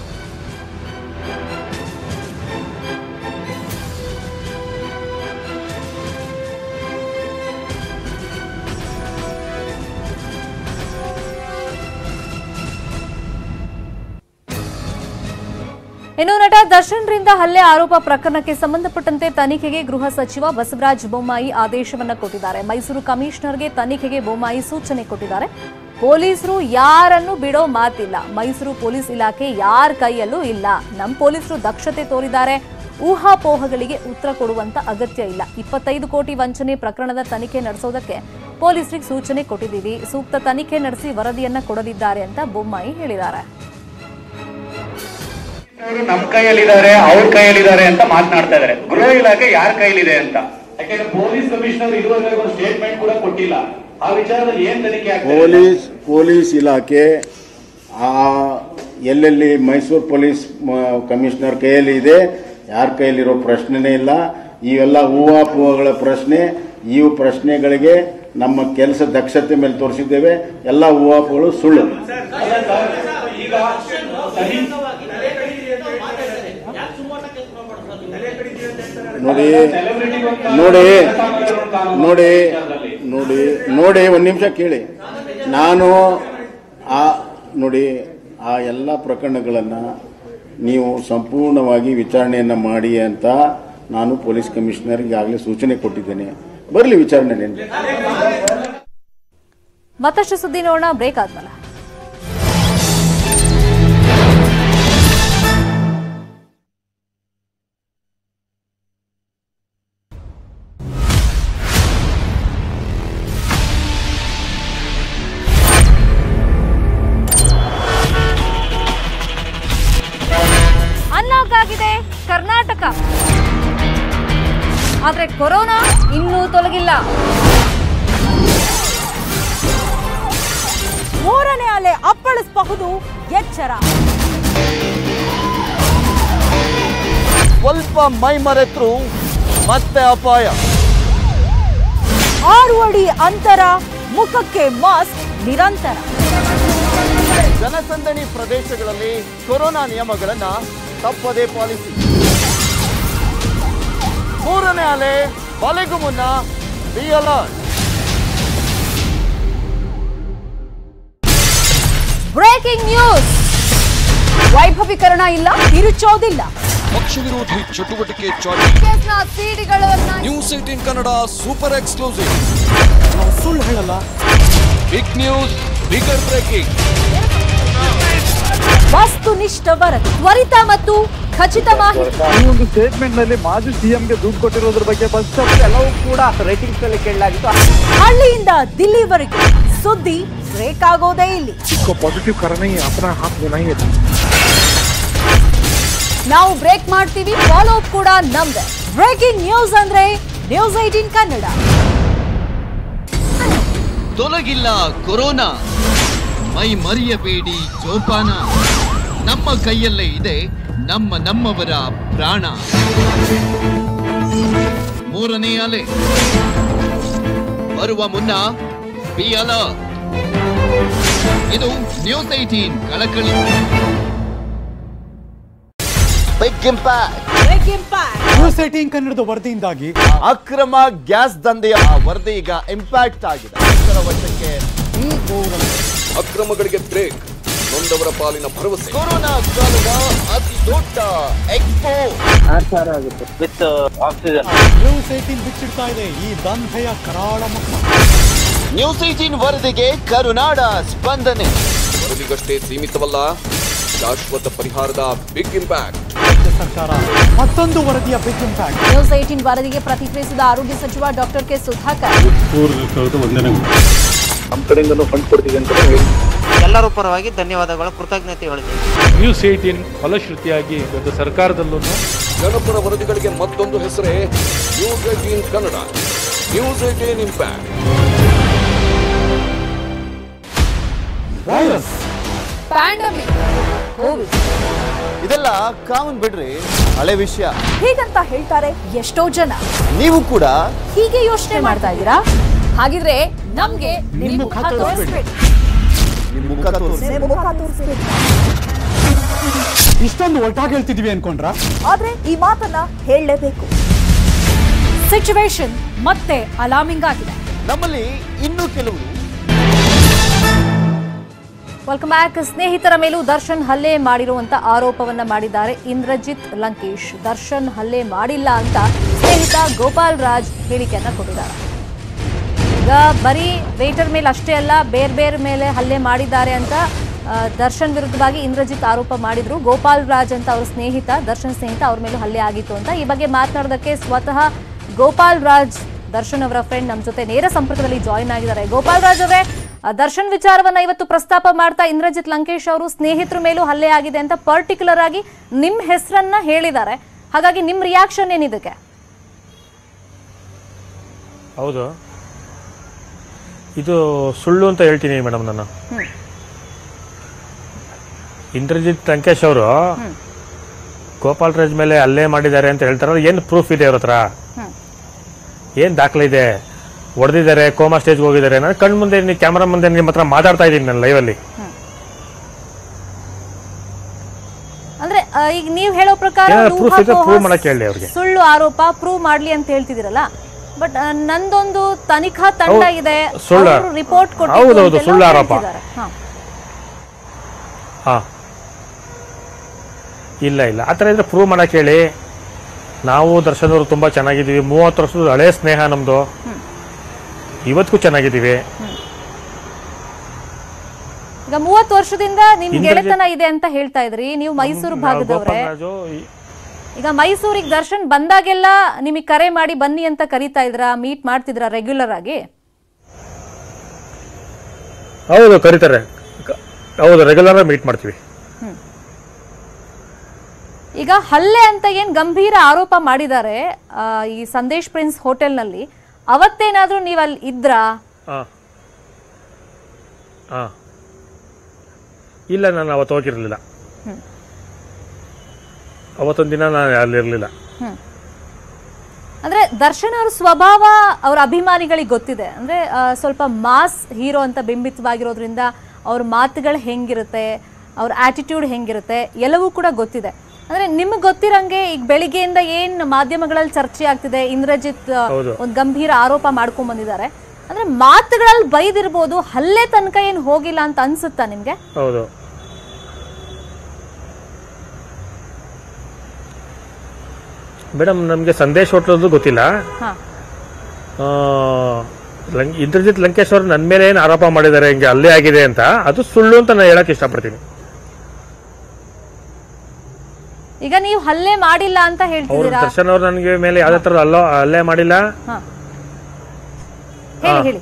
ಇನ್ನು ನಟ ದರ್ಶನ್ರಿಂದ ಹಲ್ಲೆ ಆರೋಪ ಪ್ರಕರಣಕ್ಕೆ ಸಂಬಂಧಪಟ್ಟಂತೆ ತನಿಖೆಗೆ ಗೃಹ ಸಚಿವ ಬಸವರಾಜ ಬೊಮ್ಮಾಯಿ ಆದೇಶವನ್ನ ಕೊಟ್ಟಿದ್ದಾರೆ ಮೈಸೂರು ಕಮಿಷನರ್ಗೆ ತನಿಖೆಗೆ ಬೊಮ್ಮಾಯಿ ಸೂಚನೆ ಕೊಟ್ಟಿದ್ದಾರೆ ಪೊಲೀಸರು ಯಾರನ್ನು ಬಿಡೋ ಮಾತಿಲ್ಲ ಮೈಸೂರು ಪೊಲೀಸ್ ಇಲಾಖೆ ಯಾರ ಕೈಯಲ್ಲೂ ಇಲ್ಲ ನಮ್ಮ ಪೊಲೀಸರು ದಕ್ಷತೆ ತೋರಿದ್ದಾರೆ ಊಹಾಪೋಹಗಳಿಗೆ ಉತ್ತರ ಕೊಡುವಂತ ಅಗತ್ಯ ಇಲ್ಲ ಇಪ್ಪತ್ತೈದು ಕೋಟಿ ವಂಚನೆ ಪ್ರಕರಣದ ತನಿಖೆ ನಡೆಸೋದಕ್ಕೆ ಪೊಲೀಸರಿಗೆ ಸೂಚನೆ ಕೊಟ್ಟಿದ್ದೀವಿ ಸೂಕ್ತ ತನಿಖೆ ನಡೆಸಿ ವರದಿಯನ್ನ ಕೊಡಲಿದ್ದಾರೆ ಅಂತ ಬೊಮ್ಮಾಯಿ ಹೇಳಿದ್ದಾರೆ ಅವರು ನಮ್ಮ ಕೈಯಲ್ಲಿದ್ದಾರೆ ಅವ್ರ ಕೈಯಲ್ಲಿದ್ದಾರೆ ಅಂತ ಮಾತನಾಡ್ತಾ ಇದ್ದಾರೆ ಗೃಹ ಇಲಾಖೆ ಯಾರ ಕೈಲಿದೆ ಅಂತ ಯಾಕಂದ್ರೆ ಪೊಲೀಸ್ ಕಮಿಷನರ್ ಇದುವರೆಗೂ ಒಂದು ಸ್ಟೇಟ್ಮೆಂಟ್ ಕೂಡ ಕೊಟ್ಟಿಲ್ಲ ಆ ವಿಚಾರದಲ್ಲಿ ಏನ್ ತನಿಖೆ ಆಗ್ತದೆ ಪೊಲೀಸ್ ಪೊಲೀಸ್ ಇಲಾಖೆ ಆ ಎಲ್ಲೆಲ್ಲಿ ಮೈಸೂರು ಪೊಲೀಸ್ ಮ- ಕಮಿಷನರ್ ಕೈಯಲ್ಲಿ ಇದೆ ಯಾರ ಕೈಯಲ್ಲಿರೋ ಪ್ರಶ್ನೆನೇ ಇಲ್ಲ ಇವೆಲ್ಲ ಊಹಾಪೋಹಗಳ ಪ್ರಶ್ನೆ ಈ ಪ್ರಶ್ನೆಗಳಿಗೆ ನಮ್ಮ ಕೆಲಸ ದಕ್ಷತೆ ಮೇಲೆ ತೋರಿಸಿದ್ದೇವೆ ಎಲ್ಲ ಊಹಾಪೋಹಗಳು ಸುಳ್ಳು ಈಗ ಸಹಿ ನೋಡಿ ನೋಡಿ ನೋಡಿ ನೋಡಿ ನೋಡಿ ಒಂದು ನಿಮಿಷ ಕೇಳಿ ನಾನು ಆ ನೋಡಿ ಆ ಎಲ್ಲ ಪ್ರಕರಣಗಳನ್ನು ನೀವು ಸಂಪೂರ್ಣವಾಗಿ ವಿಚಾರಣೆಯನ್ನು ಮಾಡಿ ಅಂತ ನಾನು ಪೊಲೀಸ್ ಕಮಿಷನರ್ಗೆ ಆಗಲೇ ಸೂಚನೆ ಕೊಟ್ಟಿದ್ದೇನೆ ಬರಲಿ ವಿಚಾರಣೆ ಮತ್ತಷ್ಟು ಸುದ್ದಿ ನೋಡೋಣ ಬ್ರೇಕ್ ಆದ್ಮೇಲೆ ಅನ್ಲಾಕ್ ಆಗಿದೆ ಕರ್ನಾಟಕ ಆದ್ರೆ ಕೊರೋನಾ ಇನ್ನೂ ತೊಲಗಿಲ್ಲ ಮೂರನೇ ಅಲೆ ಅಪ್ಪಳಿಸಬಹುದು ಎಚ್ಚರ ಸ್ವಲ್ಪ ಮೈ ಮರೆತರು ಮತ್ತೆ ಅಪಾಯ ಆರು ಅಡಿ ಅಂತರ ಮುಖಕ್ಕೆ ಮಾಸ್ಕ್ ನಿರಂತರ ಜನಸಂದಣಿ ಪ್ರದೇಶಗಳಲ್ಲಿ ಕೊರೋನಾ ನಿಯಮಗಳನ್ನ ತಪ್ಪದೇ ಪಾಲಿಸಿ ಮೂರನೇ ಅಲೆ ಬಲೆಗೂ ಮುನ್ನ ಬಿ ಅಲರ್ಟ್ ಬ್ರೇಕಿಂಗ್ ನ್ಯೂಸ್ ವೈಭವೀಕರಣ ಇಲ್ಲ ತಿರುಚೋದಿಲ್ಲ ಪಕ್ಷ ವಿರೋಧಿ ಚಟುವಟಿಕೆ ಚಾಟಿ ಕೇಸ್ನ ಸಿಡಿಗಳನ್ನ news eighteen Kannada super exclusive ಸುಳ್ಳು ಹೇಳಲ್ಲ ಬಿಗ್ ನ್ಯೂಸ್ ಬಿಗರ್ ಬ್ರೇಕಿಂಗ್ ವಸ್ತುನಿಷ್ಠ ವರದಿ ತ್ವರಿತ ಮತ್ತು ಖಚಿತ ಮಾಹಿತಿ ಈ ಒಂದು ಸ್ಟೇಟ್ಮೆಂಟ್ ನಲ್ಲಿ ಮಾಜಿ ಸಿಎಂಗೆ ದುಡ್ಡು ಕೊಟ್ಟಿರೋದ್ರ ಬಗ್ಗೆ ಫಸ್ಟ್ ಎಲ್ಲವೂ ಕೂಡ ರೇಟಿಂಗ್ಸ್ ನಲ್ಲಿ ಕೇಳಲಾಗಿತ್ತು ಹಳ್ಳಿಯಿಂದ ದಿಲ್ಲಿವರೆಗೆ ಸುದ್ದಿ ಬ್ರೇಕ್ ಆಗೋದೇ ಇಲ್ಲಿ इसको पॉजिटिव करना ही अपना हाथ में नहीं है ನಾವು ಬ್ರೇಕ್ ಮಾಡ್ತೀವಿ ಫಾಲೋ ಅಪ್ ಕೂಡ ನಮ್ದೆ ಬ್ರೇಕಿಂಗ್ ನ್ಯೂಸ್ ಅಂದ್ರೆ ನ್ಯೂಸ್ ಏಟೀನ್ ಕನ್ನಡ ತೊಲಗಿಲ್ಲ ಕೊರೋನಾ ಮೈ ಮರೆಯಬೇಡಿ ಜೋಪಾನ ನಮ್ಮ ಕೈಯಲ್ಲೇ ಇದೆ ನಮ್ಮ ನಮ್ಮವರ ಪ್ರಾಣ ಮೂರನೇ ಅಲೆ ಬರುವ ಮುನ್ನ ಬಿ ಅಲರ್ಟ್ ಇದು ನ್ಯೂಸ್ ಏಟೀನ್ ಕಳಕಳಿ big impact break impact news eighteen ಕನ್ನಡದ ವರದಿಯಿಂದಾಗಿ ಅಕ್ರಮ ಗ್ಯಾಸ್ ದಂಧೆಯ ವರದಿ ಈಗ ಇಂಪ್ಯಾಕ್ಟ್ ಆಗಿದೆ ಇದರ ವಶಕ್ಕೆ ಈ ಗೋರನ್ನು ಅಕ್ರಮಗಳಿಗೆ ಬ್ರೇಕ್ ನೊಂದವರ ಪಾಲಿನ ಭರವಸೆ ಕೊರೋನಾ ಕಾಲದ ಅತಿ ದೊಡ್ಡ expo with oxygen news eighteen ಬಿಚ್ಚಿಡ್ತಾ ಇದೆ ಈ ದಂಧೆಯ ಕರಾಳ ಮುಖ ನ್ಯೂಸ್ ಏಟೀನ್ ವರದಿಗೆ ಕರುನಾಡ ಸ್ಪಂದನೆ ವರದಿಗಷ್ಟೇ ಸೀಮಿತವಲ್ಲ ಶಾಶ್ವತ ಪರಿಹಾರದ ಬಿಗ್ ಇಂಪ್ಯಾಕ್ಟ್ ರಾಜ್ಯ ಸರ್ಕಾರ ಮತ್ತೊಂದು ವರದಿಯ ಬಿಗ್ ಇಂಪ್ಯಾಕ್ಟ್ ನ್ಯೂಸ್ ಏಟೀನ್ ವರದಿಗೆ ಪ್ರತಿಕ್ರಿಯಿಸಿದ ಆರೋಗ್ಯ ಸಚಿವ ಡಾಕ್ಟರ್ ಕೆ ಸುಧಾಕರ್ ನಮ್ಮ ಕಡೆಯಿಂದನೂ ಫಂಡ್ ಕೊಡ್ತೀವಿ ಅಂತ ಹೇಳಿ ಎಲ್ಲರೂ ಪರವಾಗಿ ಧನ್ಯವಾದಗಳು ಕೃತಜ್ಞತೆ ಹೇಳ್ತೀನಿ ನ್ಯೂಸ್ ಏಟೀನ್ ಫಲಶ್ರುತಿಯಾಗಿ ಇವತ್ತು ಸರ್ಕಾರದಲ್ಲೂ ಜನಪರ ವರದಿಗಳಿಗೆ ಮತ್ತೊಂದು ಹೆಸರೇ news eighteen Kannada news eighteen impact virus pandemic Covid ಇದೆಲ್ಲ ಕಾಮನ್ ಬಿಡ್ರಿ ಹಳೆ ವಿಷಯ ಹೀಗಂತ ಹೇಳ್ತಾರೆ ಎಷ್ಟೋ ಜನ ನೀವು ಕೂಡ ಹೀಗೆ ಯೋಚನೆ ಮಾಡ್ತಾ ಇದ್ದೀರಾ ಹಾಗಿದ್ರೆ ನಮ್ಗೆ ನಿಮ್ ಮುಖ ತೋರಿಸ್ಬೇಡಿ ನಿಮ್ ಮುಖ ತೋರಿಸಿ ನಿಮ್ ಮುಖ ತೋರಿಸ್ಬೇಡಿ ಇಷ್ಟೊಂದು ಒಟ್ಟಾಗಿ ಹೇಳ್ತಿದೀವಿ ಅನ್ಕೊಂಡ್ರ ಆದ್ರೆ ಈ ಮಾತನ್ನ ಹೇಳಲೇಬೇಕು ಸಿಚುವೇಶನ್ ಮತ್ತೆ ಅಲಾರ್ಮಿಂಗ್ ಆಗಿದೆ ನಮ್ಮಲ್ಲಿ ಇನ್ನೂ ಕೆಲವರು ವೆಲ್ಕಮ್ ಬ್ಯಾಕ್ ಸ್ನೇಹಿತರ ಮೇಲೂ ದರ್ಶನ್ ಹಲ್ಲೆ ಮಾಡಿರುವಂತ ಆರೋಪವನ್ನ ಮಾಡಿದ್ದಾರೆ ಇಂದ್ರಜಿತ್ ಲಂಕೇಶ್ ದರ್ಶನ್ ಹಲ್ಲೆ ಮಾಡಿಲ್ಲ ಅಂತ ಸ್ನೇಹಿತ ಗೋಪಾಲ್ ರಾಜ್ ಹೇಳಿಕೆಯನ್ನ ಕೊಟ್ಟಿದ್ದಾರೆ ಈಗ ಬರೀ ವೇಟರ್ ಮೇಲೆ ಅಷ್ಟೇ ಅಲ್ಲ ಬೇರೆ ಬೇರೆ ಮೇಲೆ ಹಲ್ಲೆ ಮಾಡಿದ್ದಾರೆ ಅಂತ ಆ, ದರ್ಶನ್ ವಿರುದ್ಧವಾಗಿ ಇಂದ್ರಜಿತ್ ಆರೋಪ ಮಾಡಿದ್ರು ಗೋಪಾಲ್ ರಾಜ್ ಅಂತ ಅವ್ರ ಸ್ನೇಹಿತ ದರ್ಶನ್ ಸ್ನೇಹಿತ ಅವ್ರ ಮೇಲೂ ಹಲ್ಲೆ ಆಗಿತ್ತು ಅಂತ ಈ ಬಗ್ಗೆ ಮಾತನಾಡೋದಕ್ಕೆ ಸ್ವತಃ ಗೋಪಾಲ್ ರಾಜ್ ದರ್ಶನ್ ಅವರ ಫ್ರೆಂಡ್ ನಮ್ಮ ಜೊತೆ ನೇರ ಸಂಪರ್ಕದಲ್ಲಿ ಜಾಯಿನ್ ಆಗಿದ್ದಾರೆ ಗೋಪಾಲ್ ರಾಜ್ ಅವರೇ ಆ, ದರ್ಶನ್ ವಿಚಾರವನ್ನ ಇವತ್ತು ಪ್ರಸ್ತಾಪ ಮಾಡ್ತಾ ಇಂದ್ರಜಿತ್ ಲಂಕೇಶ್ ಅವರು ಸ್ನೇಹಿತರ ಮೇಲೂ ಹಲ್ಲೆ ಆಗಿದೆ ಅಂತ ಪರ್ಟಿಕ್ಯುಲರ್ ಆಗಿ ನಿಮ್ಮ ಹೆಸರನ್ನ ಹೇಳಿದ್ದಾರೆ ಹಾಗಾಗಿ ನಿಮ್ಮ ರಿಯಾಕ್ಷನ್ ಏನಿದಕ್ಕೆ ಹೌದು ಇದು ಸುಳ್ಳು ಅಂತ ಹೇಳ್ತೀನಿ ಮೇಡಮ್ ನಾನು ಹ್ಮ್. ಇಂದ್ರಜಿತ್ ಲಂಕೇಶ್ ಅವರು ಗೋಪಾಲ್ ರಾಜ್ ಮೇಲೆ ಹಲ್ಲೆ ಮಾಡಿದ್ದಾರೆ ಅಂತ ಹೇಳ್ತಾರಲ್ಲ ಏನು ಪ್ರೂಫ್ ಇದೆ ಅವ್ರ ಹತ್ರ ಹ್ಮ್. ಏನು ದಾಖಲೆ ಇದೆ ಹೊಡೆದಿದ್ದಾರೆ ಕೋಮಾ ಸ್ಟೇಜ್ಗೆ ಹೋಗಿದ್ದಾರೆ ನಾನು ಕಣ್ಣು ಮುಂದೆ ನೀವು ಕ್ಯಾಮ್ರಾ ಮುಂದೆ ನಿಮ್ಮ ಹತ್ರ ಮಾತಾಡ್ತಾ ಇದ್ದೀನಿ ನಾನು ಲೈವಲ್ಲಿ ಅಂದ್ರೆ ಆ, ಈಗ ನೀವು ಹೇಳೋ ಪ್ರಕಾರ ಏನಾದ್ರು proof ಇದ್ರೆ ಊಹಾಪೋಹ prove ಮಾಡಕ್ಕೆ ಹೇಳಿ ಅವ್ರಿಗೆ. ಸುಳ್ಳು ಆರೋಪ ಪ್ರೂವ್ ಮಾಡ್ಲಿ ಅಂತ ಹೇಳ್ತಿದ್ದೀರಲ್ಲ ಬಟ್ ನಂದೊಂದು ತನಿಖಾ ತಂಡ ಹೌದು, ಇದೆ ಸುಳ್ಳು. ರಿಪೋರ್ಟ್ ಹೌದೌದು, ಸುಳ್ಳು ಆರೋಪ. ಹಾ ಇಲ್ಲ ಇಲ್ಲ ಆ ಥರ ಇದ್ರೆ ಪ್ರೂವ್ ಮಾಡಕ್ಕೆ ಹೇಳಿ ನಾವು ದರ್ಶನ್ ಅವರು ತುಂಬ ಚೆನ್ನಾಗಿದ್ದೀವಿ ಮೂವತ್ತು ವರ್ಷದ ಹಳೆ ಸ್ನೇಹ ನಮ್ಮದು ಇವತ್ತಿಗೂ ಚೆನ್ನಾಗಿದ್ದೀವಿ ಈಗ ಮೂವತ್ತು ವರ್ಷದಿಂದ ನಿಮ್ ಇಂದ್ರಜಿತ್- ಗೆಳೆತನ ಇದೆ ಅಂತ ಹೇಳ್ತಾ ಇದ್ರಿ ನೀವು ಮೈಸೂರು ಭಾಗದವ್ರೆ ಗೋಪಾಲರಾಜು ಈ- ಈಗ ಮೈಸೂರಿಗೆ ದರ್ಶನ್ ಬಂದಾಗೆಲ್ಲ ನಿಮಗೆ ಕರೆ ಮಾಡಿ ಬನ್ನಿ ಅಂತ ಕರೀತಾ ಇದ್ರ ಮೀಟ್ ಮಾಡ್ತಿದ್ರ ರೆಗ್ಯುಲರ್ ಆಗಿ ಹೌದು ಕರೀತಾರೆ ಕ- ಹೌದು ರೆಗ್ಯುಲರ್ ಮೀಟ್ ಮಾಡ್ತೀವಿ ಈಗ ಹಲ್ಲೆ ಅಂತ ಏನ್ ಗಂಭೀರ ಆರೋಪ ಮಾಡಿದ್ದಾರೆ ಆ, ಈ ಸಂದೇಶ್ ಪ್ರಿನ್ಸ್ ಹೋಟೆಲ್ನಲ್ಲಿ ಅವತ್ತೇನಾದ್ರೂ ನೀವು ಅಲ್ಲಿ ಇದ್ರಾ ಹಾ ಹಾ ಇಲ್ಲ ನಾನು ಅವತ್ತು ಹೋಗಿರಲಿಲ್ಲ ಹ್ಮ್. ಅವತ್ತೊಂದು ದಿನ ನಾನು ಅಲ್ಲಿರಲಿಲ್ಲ ಹ್ಮ್. ಅಂದ್ರೆ ದರ್ಶನ್ ಅವ್ರ ಸ್ವಭಾವ ಅವ್ರ ಅಭಿಮಾನಿಗಳಿಗೆ ಗೊತ್ತಿದೆ ಅಂದ್ರೆ ಆ, ಸ್ವಲ್ಪ ಮಾಸ್ ಹೀರೋ ಅಂತ ಬಿಂಬಿತವಾಗಿರೋದ್ರಿಂದ ಅವ್ರ ಮಾತುಗಳು ಹೆಂಗಿರುತ್ತೆ ಅವ್ರ ಆಟಿಟ್ಯೂಡ್ ಹೆಂಗಿರುತ್ತೆ ಎಲ್ಲವೂ ಕೂಡ ಗೊತ್ತಿದೆ ಅಂದ್ರೆ ನಿಮ್ಗೆ ಗೊತ್ತಿರಂಗೆ ಈಗ ಬೆಳಿಗ್ಗೆಯಿಂದ ಏನ್ ಮಾಧ್ಯಮಗಳಲ್ಲಿ ಚರ್ಚೆ ಆಗ್ತಿದೆ ಇಂದ್ರಜಿತ್ ಆ, ಹೌದು. ಒಂದ್ ಗಂಭೀರ ಆರೋಪ ಮಾಡ್ಕೊಂಡ್ ಬಂದಿದ್ದಾರೆ ಅಂದ್ರೆ ಮಾತುಗಳಲ್ಲಿ ಬೈದಿರ್ಬೋದು ಹಲ್ಲೆ ತನಕ ಏನ್ ಹೋಗಿಲ್ಲ ಅಂತ ಅನ್ಸುತ್ತಾ ನಿಮ್ಗೆ ಹೌದು ಮೇಡಮ್ ನಮಗೆ ಸಂದೇಶ್ ಹೋಟ್ಲದ್ದು ಗೊತ್ತಿಲ್ಲ ಹಾ ಆ, ಲಂಕ್- ಇಂದ್ರಜಿತ್ ಲಂಕೇಶ್ ಅವರು ನನ್ನ ಮೇಲೆ ಏನು ಆರೋಪ ಮಾಡಿದ್ದಾರೆ ಹಿಂಗೆ ಅಲ್ಲೇ ಆಗಿದೆ ಅಂತ ಅದು ಸುಳ್ಳು ಅಂತ ನಾನು ಹೇಳಕ್ ಇಷ್ಟಪಡ್ತೀನಿ ಈಗ ನೀವು ಹಲ್ಲೆ ಮಾಡಿಲ್ಲ ಅಂತ ಅವ್ರು ಹೇಳ್ತಿದ್ದೀರಾ ದರ್ಶನ್ ಅವ್ರು ನನಗೆ ಮೇಲೆ ಯಾವ್ದೇ ಥರದ ಅಲ್ಲೋ ಅಲ್ಲೇ ಮಾಡಿಲ್ಲ ಹಾ ಹೇಳಿ ಹಾ. ಹೇಳಿ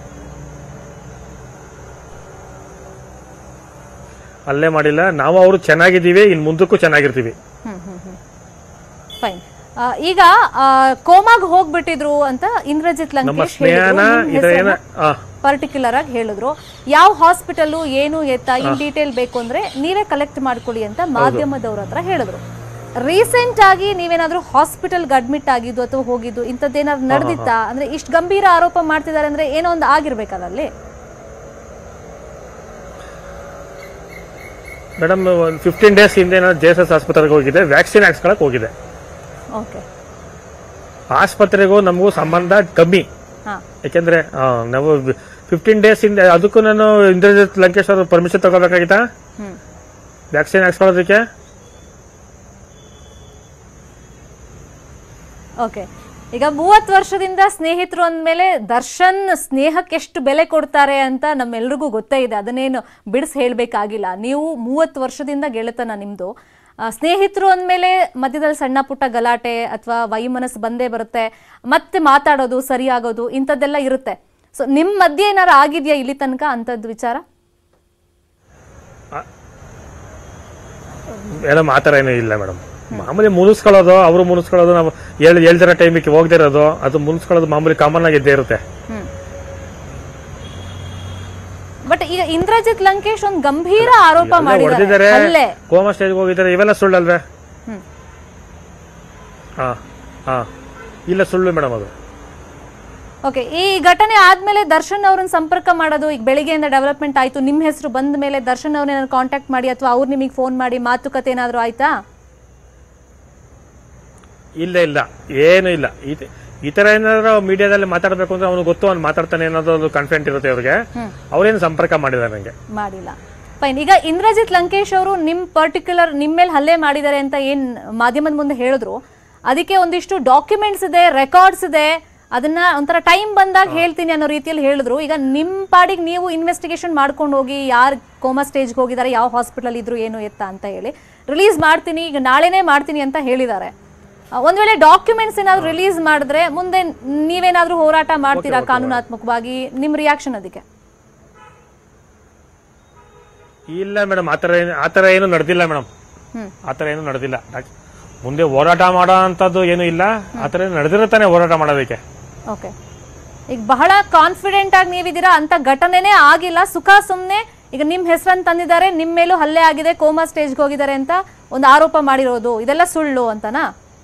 ಅಲ್ಲೇ ಮಾಡಿಲ್ಲ ನಾವು ಅವರು ಚೆನ್ನಾಗಿದ್ದೀವಿ ಇನ್ನು ಮುಂದಕ್ಕೂ ಚೆನ್ನಾಗಿರ್ತೀವಿ ಹ್ಮ್ ಹ್ಮ್ ಹ್ಮ್ ಫೈನ್ ಈಗ ಆ, ಕೋಮಾಗ್ ಹೋಗ್ಬಿಟ್ಟಿದ್ರು ಅಂತ ಇಂದ್ರಜಿತ್ ನಮ್ಮ ಲಂಕೇಶ್ ಸ್ನೇಹನ ಇದ್ರ ಏನ ಆ, ಪರ್ಟಿಕ್ಯುಲರ್ ಆಗಿ ಹೇಳಿದ್ರು ಯಾವ ಹಾಸ್ಪಿಟಲ್ ಏನು ಎತ್ತ ಇನ್ ಹಾ. ಡೀಟೇಲ್ ಬೇಕು ಅಂದ್ರೆ ನೀವೇ ಕಲೆಕ್ಟ್ ಮಾಡ್ಕೊಳ್ಳಿ ಅಂತ ಮಾಧ್ಯಮದವ್ರ ಹತ್ರ ಹೇಳಿದ್ರು ರೀಸೆಂಟ್ ಆಗಿ ನೀವೇನಾದ್ರೂ ಹಾಸ್ಪಿಟಲ್ಗೆ ಅಡ್ಮಿಟ್ ಆಗಿದ್ದು ಅಥವಾ ಹೋಗಿದ್ದು ಇಂಥದ್ದೇನಾದ್ರು ಹಾ, ಹಾ, ನಡೆದಿತ್ತಾ ಅಂದ್ರೆ ಇಷ್ಟು ಗಂಭೀರ ಆರೋಪ ಮಾಡ್ತಿದ್ದಾರೆ ಅಂದ್ರೆ ಏನೋ ಒಂದು ಆಗಿರ್ಬೇಕಲ್ಲ ಅಲ್ಲಿ ಮೇಡಮ್ ಒಂದು ಫಿಫ್ಟೀನ್ ಡೇಸ್ ಹಿಂದೆ ನಾನು ಜೆ ಎಸ್ ಎಸ್ ಆಸ್ಪತ್ರೆಗೆ ಹೋಗಿದ್ದೆ ವ್ಯಾಕ್ಸಿನ್ ಹಾಕ್ಸ್ಕೊಳಕ್ ಹೋಗಿದೆ ಓಕೆ ಆಸ್ಪತ್ರೆಗೂ ನಮಗೂ ಸಂಬಂಧ ಕಮ್ಮಿ ಹಾ ಯಾಕೆಂದ್ರೆ ಆ, ನಾವು ಫಿಫ್ಟೀನ್ ಡೇಸ್ ಹಿಂದೆ ಅದಕ್ಕೂ ನಾನು ಇಂದ್ರಜಿತ್ ಲಂಕೇಶ್ ಅವರು ಪರ್ಮಿಷನ್ ತಗೋಬೇಕಾಗಿತ್ತಾ ಹ್ಮ್ ವ್ಯಾಕ್ಸಿನ್ ಹಾಕ್ಸ್ಕೊಳ್ಳೋದಕ್ಕೆ ಓಕೆ ಈಗ ಮೂವತ್ತು ವರ್ಷದಿಂದ ಸ್ನೇಹಿತರು ಅಂದಮೇಲೆ ದರ್ಶನ್ ಸ್ನೇಹಕ್ಕೆ ಎಷ್ಟು ಬೆಲೆ ಕೊಡ್ತಾರೆ ಅಂತ ನಮ್ಮೆಲ್ರಿಗೂ ಗೊತ್ತೇ ಇದೆ ಅದನ್ನೇನು ಬಿಡಿಸಿ ಹೇಳಬೇಕಾಗಿಲ್ಲ ನೀವು ಮೂವತ್ತು ವರ್ಷದಿಂದ ಗೆಳೆತನ ನಿಮ್ಮದು ಸ್ನೇಹಿತರು ಅಂದಮೇಲೆ ಮಧ್ಯದಲ್ಲಿ ಸಣ್ಣ ಪುಟ್ಟ ಗಲಾಟೆ ಅಥವಾ ವೈಮನಸ್ಸು ಬಂದೇ ಬರುತ್ತೆ ಮತ್ತೆ ಮಾತಾಡೋದು ಸರಿಯಾಗೋದು ಇಂಥದ್ದೆಲ್ಲ ಇರುತ್ತೆ ಸೊ ನಿಮ್ಮ ಮಧ್ಯೆ ಏನಾರು ಆಗಿದೆಯಾ ಇಲ್ಲಿ ತನಕ ಅಂಥದ್ದು ವಿಚಾರ ಮೇಡಮ್ ಆ ಥರ ಏನೂ ಇಲ್ಲ ಮೇಡಮ್ ಮಾಮೂಲಿ ಮುನಿಸ್ಕೊಳ್ಳೋದು ಅವರು ಮುನಿಸ್ಕೊಳ್ಳೋದು ನಾವು ಹೇಳ್ ಹೇಳ್ದಿರೋ ಟೈಮಿಗೆ ಹೋಗದೇ ಇರೋದು ಅದು ಮುನಿಸ್ಕೊಳ್ಳೋದು ಮಾಮೂಲಿ ಕಾಮನ್ ಆಗಿ ಇದ್ದೇ ಇರುತ್ತೆ ಬಟ್ ಈಗ ಇಂದ್ರಜಿತ್ ಲಂಕೇಶ್ ಒಂದು ಗಂಭೀರ ಆರೋಪ ಮಾಡಿದ್ದಾರೆ ಹೊಡೆದಿದ್ದಾರೆ ಹಲ್ಲೆ ಕೋಮಾ ಸ್ಟೇಜ್ಗೆ ಹೋಗಿದ್ದಾರೆ ಇವೆಲ್ಲ ಸುಳ್ಳಲ್ವೇ ಹ್ಮ್. ಹಾ ಹಾ ಇಲ್ಲ ಸುಳ್ಳು ಮೇಡಮ್ ಅದು ಓಕೆ ಈ ಘಟನೆ ಆದ್ಮೇಲೆ ದರ್ಶನ್ ಅವ್ರನ್ನ ಸಂಪರ್ಕ ಮಾಡೋದು ಈಗ ಬೆಳಿಗ್ಗೆಯಿಂದ ಡೆವಲಪ್ಮೆಂಟ್ ಆಯ್ತು ನಿಮ್ಮ ಹೆಸರು ಬಂದ ಮೇಲೆ ದರ್ಶನ್ ಅವ್ರನ್ನ ಕಾಂಟ್ಯಾಕ್ಟ್ ಮಾಡಿ ಅಥವಾ ಅವ್ರು ನಿಮಗೆ ಫೋನ್ ಮಾಡಿ ಮಾತುಕತೆ ಏನಾದ್ರು ಆಯ್ತಾ ಇಲ್ಲ ಇಲ್ಲ ಏನು ಇಲ್ಲ ಈ- ಈ ತರ ಏನಾದ್ರು ಮೀಡಿಯಾದಲ್ಲಿ ಮಾತಾಡಬೇಕು ಅಂದ್ರೆ ಅವನು ಗೊತ್ತು ಅವ್ನು ಮಾತಾಡ್ತಾನೆ ಅನ್ನೋದು ಒಂದು ಕಾನ್ಫಿಡೆಂಟ್ ಇರುತ್ತೆ ಅವ್ರಿಗೆ ಹ್ಮ್. ಅವ್ರೇನು ಸಂಪರ್ಕ ಮಾಡಿದ್ದಾರೆ ನನಗೆ ಮಾಡಿಲ್ಲ ಫೈನ್ ಈಗ ಇಂದ್ರಜಿತ್ ಲಂಕೇಶ್ ಅವರು ನಿಮ್ ಪರ್ಟಿಕ್ಯುಲರ್ ನಿಮ್ಮ ಮೇಲೆ ಹಲ್ಲೆ ಮಾಡಿದ್ದಾರೆ ಅಂತ ಏನ್ ಮಾಧ್ಯಮದ ಮುಂದೆ ಹೇಳಿದ್ರು ಅದಕ್ಕೆ ಒಂದಿಷ್ಟು ಡಾಕ್ಯುಮೆಂಟ್ಸ್ ಇದೆ ರೆಕಾರ್ಡ್ಸ್ ಇದೆ ಅದನ್ನ ಒಂಥರ ಟೈಮ್ ಬಂದಾಗ ಹೇಳ್ತೀನಿ ಅನ್ನೋ ರೀತಿಯಲ್ಲಿ ಹೇಳಿದ್ರು ಈಗ ನಿಮ್ ಪಾಡಿಗೆ ನೀವು ಇನ್ವೆಸ್ಟಿಗೇಷನ್ ಮಾಡ್ಕೊಂಡು ಹೋಗಿ ಯಾರು ಕೋಮಾ ಸ್ಟೇಜ್ಗೆ ಹೋಗಿದ್ದಾರೆ ಯಾವ ಹಾಸ್ಪಿಟಲ್ ಇದ್ರು ಏನು ಎತ್ತ ಅಂತ ಹೇಳಿ ರಿಲೀಸ್ ಮಾಡ್ತೀನಿ ಈಗ ನಾಳೆನೇ ಮಾಡ್ತೀನಿ ಅಂತ ಹೇಳಿದ್ದಾರೆ ಆ, ಒಂದ್ ವೇಳೆ ಡಾಕ್ಯುಮೆಂಟ್ಸ್ ಏನಾದ್ರು ರಿಲೀಸ್ ಮಾಡಿದ್ರೆ ಮುಂದೆ ನೀವೇನಾದ್ರೂ ಹೋರಾಟ ಮಾಡ್ತೀರಾ ಕಾನೂನಾತ್ಮಕವಾಗಿ ನಿಮ್ ರಿಯಾಕ್ಷನ್ ಅದಕ್ಕೆ ಇಲ್ಲ ಮೇಡಮ್ ಆತರ ಏನು ಆತರ ಏನು ನಡೆದಿಲ್ಲ ಮೇಡಮ್ ಹ್ಮ್. ಆತರ ಏನು ನಡೆದಿಲ್ಲ ಯಾಕ್- ಮುಂದೆ ಹೋರಾಟ ಮಾಡೋ ಅಂತದ್ದು ಏನು ಇಲ್ಲ ಆತರ ಏನು ನಡೆದಿರುತ್ತಾನೆ ಹೋರಾಟ ಮಾಡೋದಕ್ಕೆ ಓಕೆ ಈಗ ಬಹಳ ಕಾನ್ಫಿಡೆಂಟ್ ಆಗಿ ನೀವಿದ್ದೀರಾ ಅಂತ ಘಟನೆನೇ ಆಗಿಲ್ಲ ಸುಖ ಸುಮ್ನೆ ಈಗ ನಿಮ್ ಹೆಸರನ್ನು ತಂದಿದ್ದಾರೆ ನಿಮ್ ಮೇಲೂ ಹಲ್ಲೆ ಆಗಿದೆ ಕೋಮಾ ಸ್ಟೇಜ್ಗೆ ಹೋಗಿದ್ದಾರೆ ಅಂತ ಒಂದು ಆರೋಪ ಮಾಡಿರೋದು ಇದೆಲ್ಲ ಸುಳ್ಳು ಅಂತನಾ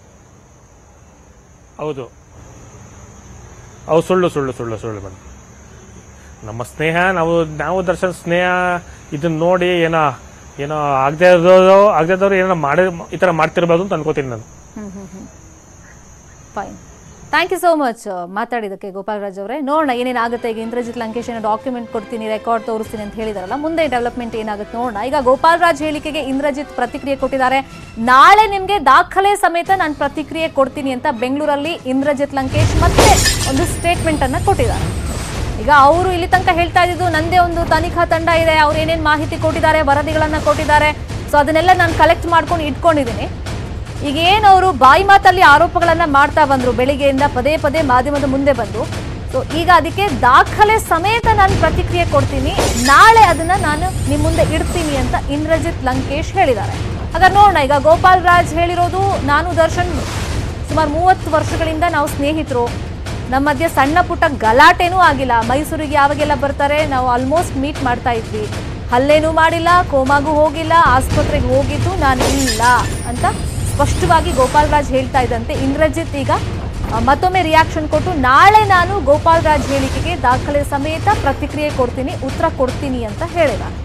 ಹೌದು ಹೌದು ಸುಳ್ಳು ಸುಳ್ಳು ಸುಳ್ಳು ಸುಳ್ಳು ಮೇಡಮ್ ನಮ್ಮ ಸ್ನೇಹ ನಾವು ನಾವು ದರ್ಶನ್ ಸ್ನೇಹ ಇದನ್ನ ನೋಡಿ ಏನೋ ಏನೋ ಆಗದೆ ಇರೋದು ಆಗದೆ ಇದ್ದವ್ರು ಏನೋ ಮಾಡಿ ಈ ಥರ ಮಾಡ್ತಿರ್ಬೋದು ಅಂತ ಅನ್ಕೋತೀನಿ ನಾನು fine thank you so much ಮಾತಾಡಿದಕ್ಕೆ ಗೋಪಾಲರಾಜ್ ಅವರೇ ನೋಡೋಣ ಏನೇನಾಗುತ್ತೆ ಈಗ ಇಂದ್ರಜಿತ್ ಲಂಕೇಶ್ ಏನೋ ಡಾಕ್ಯುಮೆಂಟ್ ಕೊಡ್ತೀನಿ ರೆಕಾರ್ಡ್ ತೋರಿಸ್ತೀನಿ ಅಂತ ಹೇಳಿದಾರಲ್ಲ ಮುಂದೆ ಡೆವಲಪ್ಮೆಂಟ್ ಏನಾಗುತ್ತೆ ನೋಡೋಣ ಈಗ ಗೋಪಾಲರಾಜ್ ಹೇಳಿಕೆಗೆ ಇಂದ್ರಜಿತ್ ಪ್ರತಿಕ್ರಿಯೆ ಕೊಟ್ಟಿದ್ದಾರೆ ನಾಳೆ ನಿಮಗೆ ದಾಖಲೆ ಸಮೇತ ನಾನು ಪ್ರತಿಕ್ರಿಯೆ ಕೊಡ್ತೀನಿ ಅಂತ ಬೆಂಗಳೂರಲ್ಲಿ ಇಂದ್ರಜಿತ್ ಲಂಕೇಶ್ ಮತ್ತೆ ಒಂದು ಸ್ಟೇಟ್ಮೆಂಟ್ ಅನ್ನ ಕೊಟ್ಟಿದ್ದಾರೆ ಈಗ ಅವರು ಇಲ್ಲಿ ತನಕ ಹೇಳ್ತಾ ಇದ್ದಿದ್ದು ನಂದೇ ಒಂದು ತನಿಖಾ ತಂಡ ಇದೆ ಅವ್ರು ಏನೇನು ಮಾಹಿತಿ ಕೊಟ್ಟಿದ್ದಾರೆ ವರದಿಗಳನ್ನ ಕೊಟ್ಟಿದ್ದಾರೆ ಸೊ ಅದನ್ನೆಲ್ಲ ನಾನು ಕಲೆಕ್ಟ್ ಮಾಡ್ಕೊಂಡು ಇಟ್ಕೊಂಡಿದ್ದೀನಿ ಈಗ ಏನು ಅವರು ಬಾಯಿ ಮಾತಲ್ಲಿ ಆರೋಪಗಳನ್ನ ಮಾಡ್ತಾ ಬಂದ್ರು ಬೆಳಿಗ್ಗೆಯಿಂದ ಪದೇ ಪದೇ ಮಾಧ್ಯಮದ ಮುಂದೆ ಬಂದು ಸೊ ಈಗ ಅದಕ್ಕೆ ದಾಖಲೆ ಸಮೇತ ನಾನು ಪ್ರತಿಕ್ರಿಯೆ ಕೊಡ್ತೀನಿ ನಾಳೆ ಅದನ್ನ ನಾನು ನಿಮ್ಮ ಮುಂದೆ ಇಡ್ತೀನಿ ಅಂತ ಇಂದ್ರಜಿತ್ ಲಂಕೇಶ್ ಹೇಳಿದ್ದಾರೆ ಹಾಗಾದ್ರೆ ನೋಡೋಣ ಈಗ ಗೋಪಾಲ್ ರಾಜ್ ಹೇಳಿರೋದು ನಾನು ದರ್ಶನ್ ಸುಮಾರು ಮೂವತ್ತು ವರ್ಷಗಳಿಂದ ನಾವು ಸ್ನೇಹಿತರು ನಮ್ಮ ಮಧ್ಯೆ ಸಣ್ಣ ಪುಟ್ಟ ಗಲಾಟೆನೂ ಆಗಿಲ್ಲ ಮೈಸೂರಿಗೆ ಯಾವಾಗೆಲ್ಲ ಬರ್ತಾರೆ ನಾವು ಆಲ್ಮೋಸ್ಟ್ ಮೀಟ್ ಮಾಡ್ತಾ ಇದ್ವಿ ಹಲ್ಲೇನೂ ಮಾಡಿಲ್ಲ ಕೋಮಾಗೂ ಹೋಗಿಲ್ಲ ಆಸ್ಪತ್ರೆಗೆ ಹೋಗಿದ್ದು ನಾನು ಇಲ್ಲ ಅಂತ ಸ್ಪಷ್ಟವಾಗಿ ಗೋಪಾಲ್ ರಾಜ್ ಹೇಳ್ತಾ ಇದ್ದಂತೆ ಇಂದ್ರಜಿತ್ ಈಗ ಆ, ಮತ್ತೊಮ್ಮೆ ರಿಯಾಕ್ಷನ್ ಕೊಟ್ಟು ನಾಳೆ ನಾನು ಗೋಪಾಲ್ ರಾಜ್ ಹೇಳಿಕೆಗೆ ದಾಖಲೆ ಸಮೇತ ಪ್ರತಿಕ್ರಿಯೆ ಕೊಡ್ತೀನಿ ಉತ್ತರ ಕೊಡ್ತೀನಿ ಅಂತ ಹೇಳಿದ್ದಾರೆ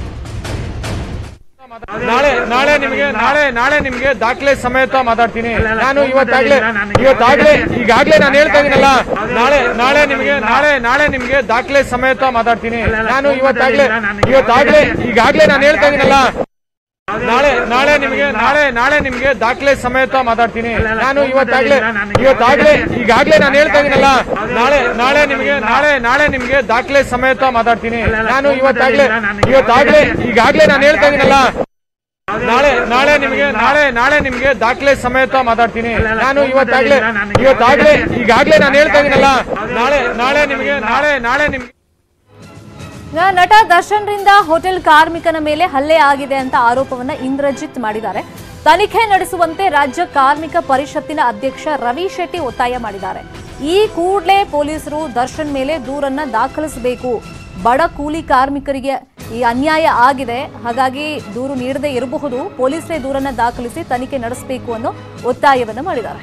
ನಾಳೆ ನಾಳೆ ನಿಮಗೆ ನಾಳೆ ನಾಳೆ ನಿಮಗೆ ದಾಖಲೆ ಸಮೇತ ಮಾತಾಡ್ತೀನಿ ನಾನು ಇವತ್ತಾಗ್ಲೇ ಇವತ್ತಾಗ್ಲೇ ಈಗಾಗ್ಲೇ ನಾನು ಹೇಳ್ತಾ ಇದೀನಲ್ಲ ನಾಳೆ ನಾಳೆ ನಿಮಗೆ ನಾಳೆ ನಾಳೆ ನಿಮಗೆ ದಾಖಲೆ ಸಮೇತ ಮಾತಾಡ್ತೀನಿ ನಾನು ಇವತ್ತಾಗ್ಲೇ ಇವತ್ತಾಗ್ಲೇ ಈಗಾಗ್ಲೇ ನಾನು ಹೇಳ್ತಾ ಇದೀನಲ್ಲ ನಾಳೆ ನಾಳೆ ನಿಮಗೆ ನಾಳೆ ನಾಳೆ ನಿಮಗೆ ದಾಖಲೆ ಸಮೇತ ಮಾತಾಡ್ತೀನಿ ನಾನು ಇವತ್ತಾಗ್ಲೇ ಇವತ್ತಾಗ್ಲೇ ಈಗಾಗ್ಲೇ ನಾನು ಹೇಳ್ತಾ ಇದೀನಲ್ಲ ನಾಳೆ ನಾಳೆ ನಿಮಗೆ ನಾಳೆ ನಾಳೆ ನಿಮಗೆ ದಾಖಲೆ ಸಮೇತ ಮಾತಾಡ್ತೀನಿ ನಾನು ಇವತ್ತಾಗ್ಲೇ ಇವತ್ತಾಗ್ಲೇ ಈಗಾಗ್ಲೇ ನಾನು ಹೇಳ್ತಾ ಇದೀನಲ್ಲ ನಾಳೆ ನಾಳೆ ನಿಮಗೆ ನಾಳೆ ನಾಳೆ ನಿಮಗೆ ದಾಖಲೆ ಸಮೇತ ಮಾತಾಡ್ತೀನಿ ನಾನು ಇವತ್ತಾಗ್ಲೇ ಇವತ್ತಾಗ್ಲೇ ಈಗಾಗ್ಲೇ ನಾನು ಹೇಳ್ತಾ ಇದೀನಲ್ಲ ನಾಳೆ ನಾಳೆ ನಿಮಗೆ ನಾಳೆ ನಾಳೆ ನಿಮ್ಗೆ ಈಗ ನಟ ದರ್ಶನ್ರಿಂದ ಹೋಟೆಲ್ ಕಾರ್ಮಿಕನ ಮೇಲೆ ಹಲ್ಲೆ ಆಗಿದೆ ಅಂತ ಆರೋಪವನ್ನ ಇಂದ್ರಜಿತ್ ಮಾಡಿದ್ದಾರೆ ತನಿಖೆ ನಡೆಸುವಂತೆ ರಾಜ್ಯ ಕಾರ್ಮಿಕ ಪರಿಷತ್ತಿನ ಅಧ್ಯಕ್ಷ ರವಿ ಶೆಟ್ಟಿ ಒತ್ತಾಯ ಮಾಡಿದ್ದಾರೆ ಈ ಕೂಡಲೇ ಪೊಲೀಸರು ದರ್ಶನ್ ಮೇಲೆ ದೂರನ್ನ ದಾಖಲಿಸಬೇಕು ಬಡ ಕೂಲಿ ಕಾರ್ಮಿಕರಿಗೆ ಈ ಅನ್ಯಾಯ ಆಗಿದೆ ಹಾಗಾಗಿ ದೂರು ನೀಡದೇ ಇರಬಹುದು ಪೊಲೀಸರೇ ದೂರನ್ನ ದಾಖಲಿಸಿ ತನಿಖೆ ನಡೆಸಬೇಕು ಅನ್ನೋ ಒತ್ತಾಯವನ್ನ ಮಾಡಿದ್ದಾರೆ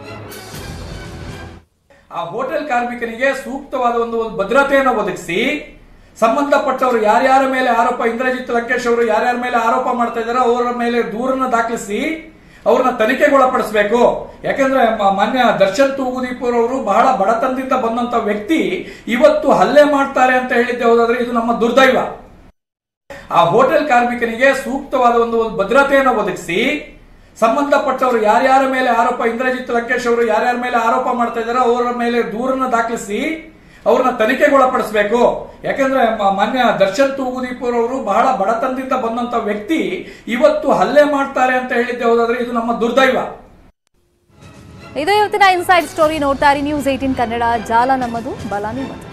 ಆ ಹೋಟೆಲ್ ಕಾರ್ಮಿಕನಿಗೆ ಸೂಕ್ತವಾದ ಒಂದು ಒಂದು ಭದ್ರತೆಯನ್ನು ಒದಗಿಸಿ ಸಂಬಂಧಪಟ್ಟವರು ಯಾರ್ಯಾರ ಮೇಲೆ ಆರೋಪ ಇಂದ್ರಜಿತ್ ಲಂಕೇಶ್ ಅವರು ಯಾರ್ಯಾರ ಮೇಲೆ ಆರೋಪ ಮಾಡ್ತಾ ಇದಾರೋ ಅವರ ಮೇಲೆ ದೂರನ್ನ ದಾಖಲಿಸಿ ಅವ್ರನ್ನ ತನಿಖೆಗೊಳಪಡಿಸಬೇಕು ಯಾಕಂದ್ರೆ ಮ- ಮಾನ್ಯ ದರ್ಶನ್ ತೂಗುದೀಪುರ್ ಅವರು ಬಹಳ ಬಡತನದಿಂದ ಬಂದಂತ ವ್ಯಕ್ತಿ ಇವತ್ತು ಹಲ್ಲೆ ಮಾಡ್ತಾರೆ ಅಂತ ಹೇಳಿದ್ದೆ ಹೋದಾದ್ರೆ ಇದು ನಮ್ಮ ದುರ್ದೈವ ಆ ಹೋಟೆಲ್ ಕಾರ್ಮಿಕನಿಗೆ ಸೂಕ್ತವಾದ ಒಂದು ಒಂದು ಭದ್ರತೆಯನ್ನು ಒದಗಿಸಿ ಸಂಬಂಧಪಟ್ಟವರು ಯಾರ್ಯಾರ ಮೇಲೆ ಆರೋಪ ಇಂದ್ರಜಿತ್ ಲಂಕೇಶ್ ಅವರು ಯಾರ್ಯಾರ ಮೇಲೆ ಆರೋಪ ಮಾಡ್ತಾ ಇದಾರೋ ಅವರ ಮೇಲೆ ದೂರನ್ನ ದಾಖಲಿಸಿ ಅವ್ರನ್ನ ತನಿಖೆಗೊಳಪಡಿಸಬೇಕು ಯಾಕಂದ್ರೆ ಮ- ಮಾನ್ಯ ದರ್ಶನ್ ತೂಗುದೀಪುರ್ ಅವರು ಬಹಳ ಬಡತನದಿಂದ ಬಂದಂತ ವ್ಯಕ್ತಿ ಇವತ್ತು ಹಲ್ಲೆ ಮಾಡ್ತಾರೆ ಅಂತ ಹೇಳಿದ್ದೆ ಹೋದಾದ್ರೆ ಇದು ನಮ್ಮ ದುರ್ದೈವ ಇದು ಇವತ್ತಿನ ಇನ್ಸೈಡ್ ಸ್ಟೋರಿ ನೋಡ್ತಾ ಇರಿ ನ್ಯೂಸ್ ಏಟೀನ್ ಕನ್ನಡ ಜಾಲ ನಮ್ಮದು ಬಲ ನಿಮ್ಮದು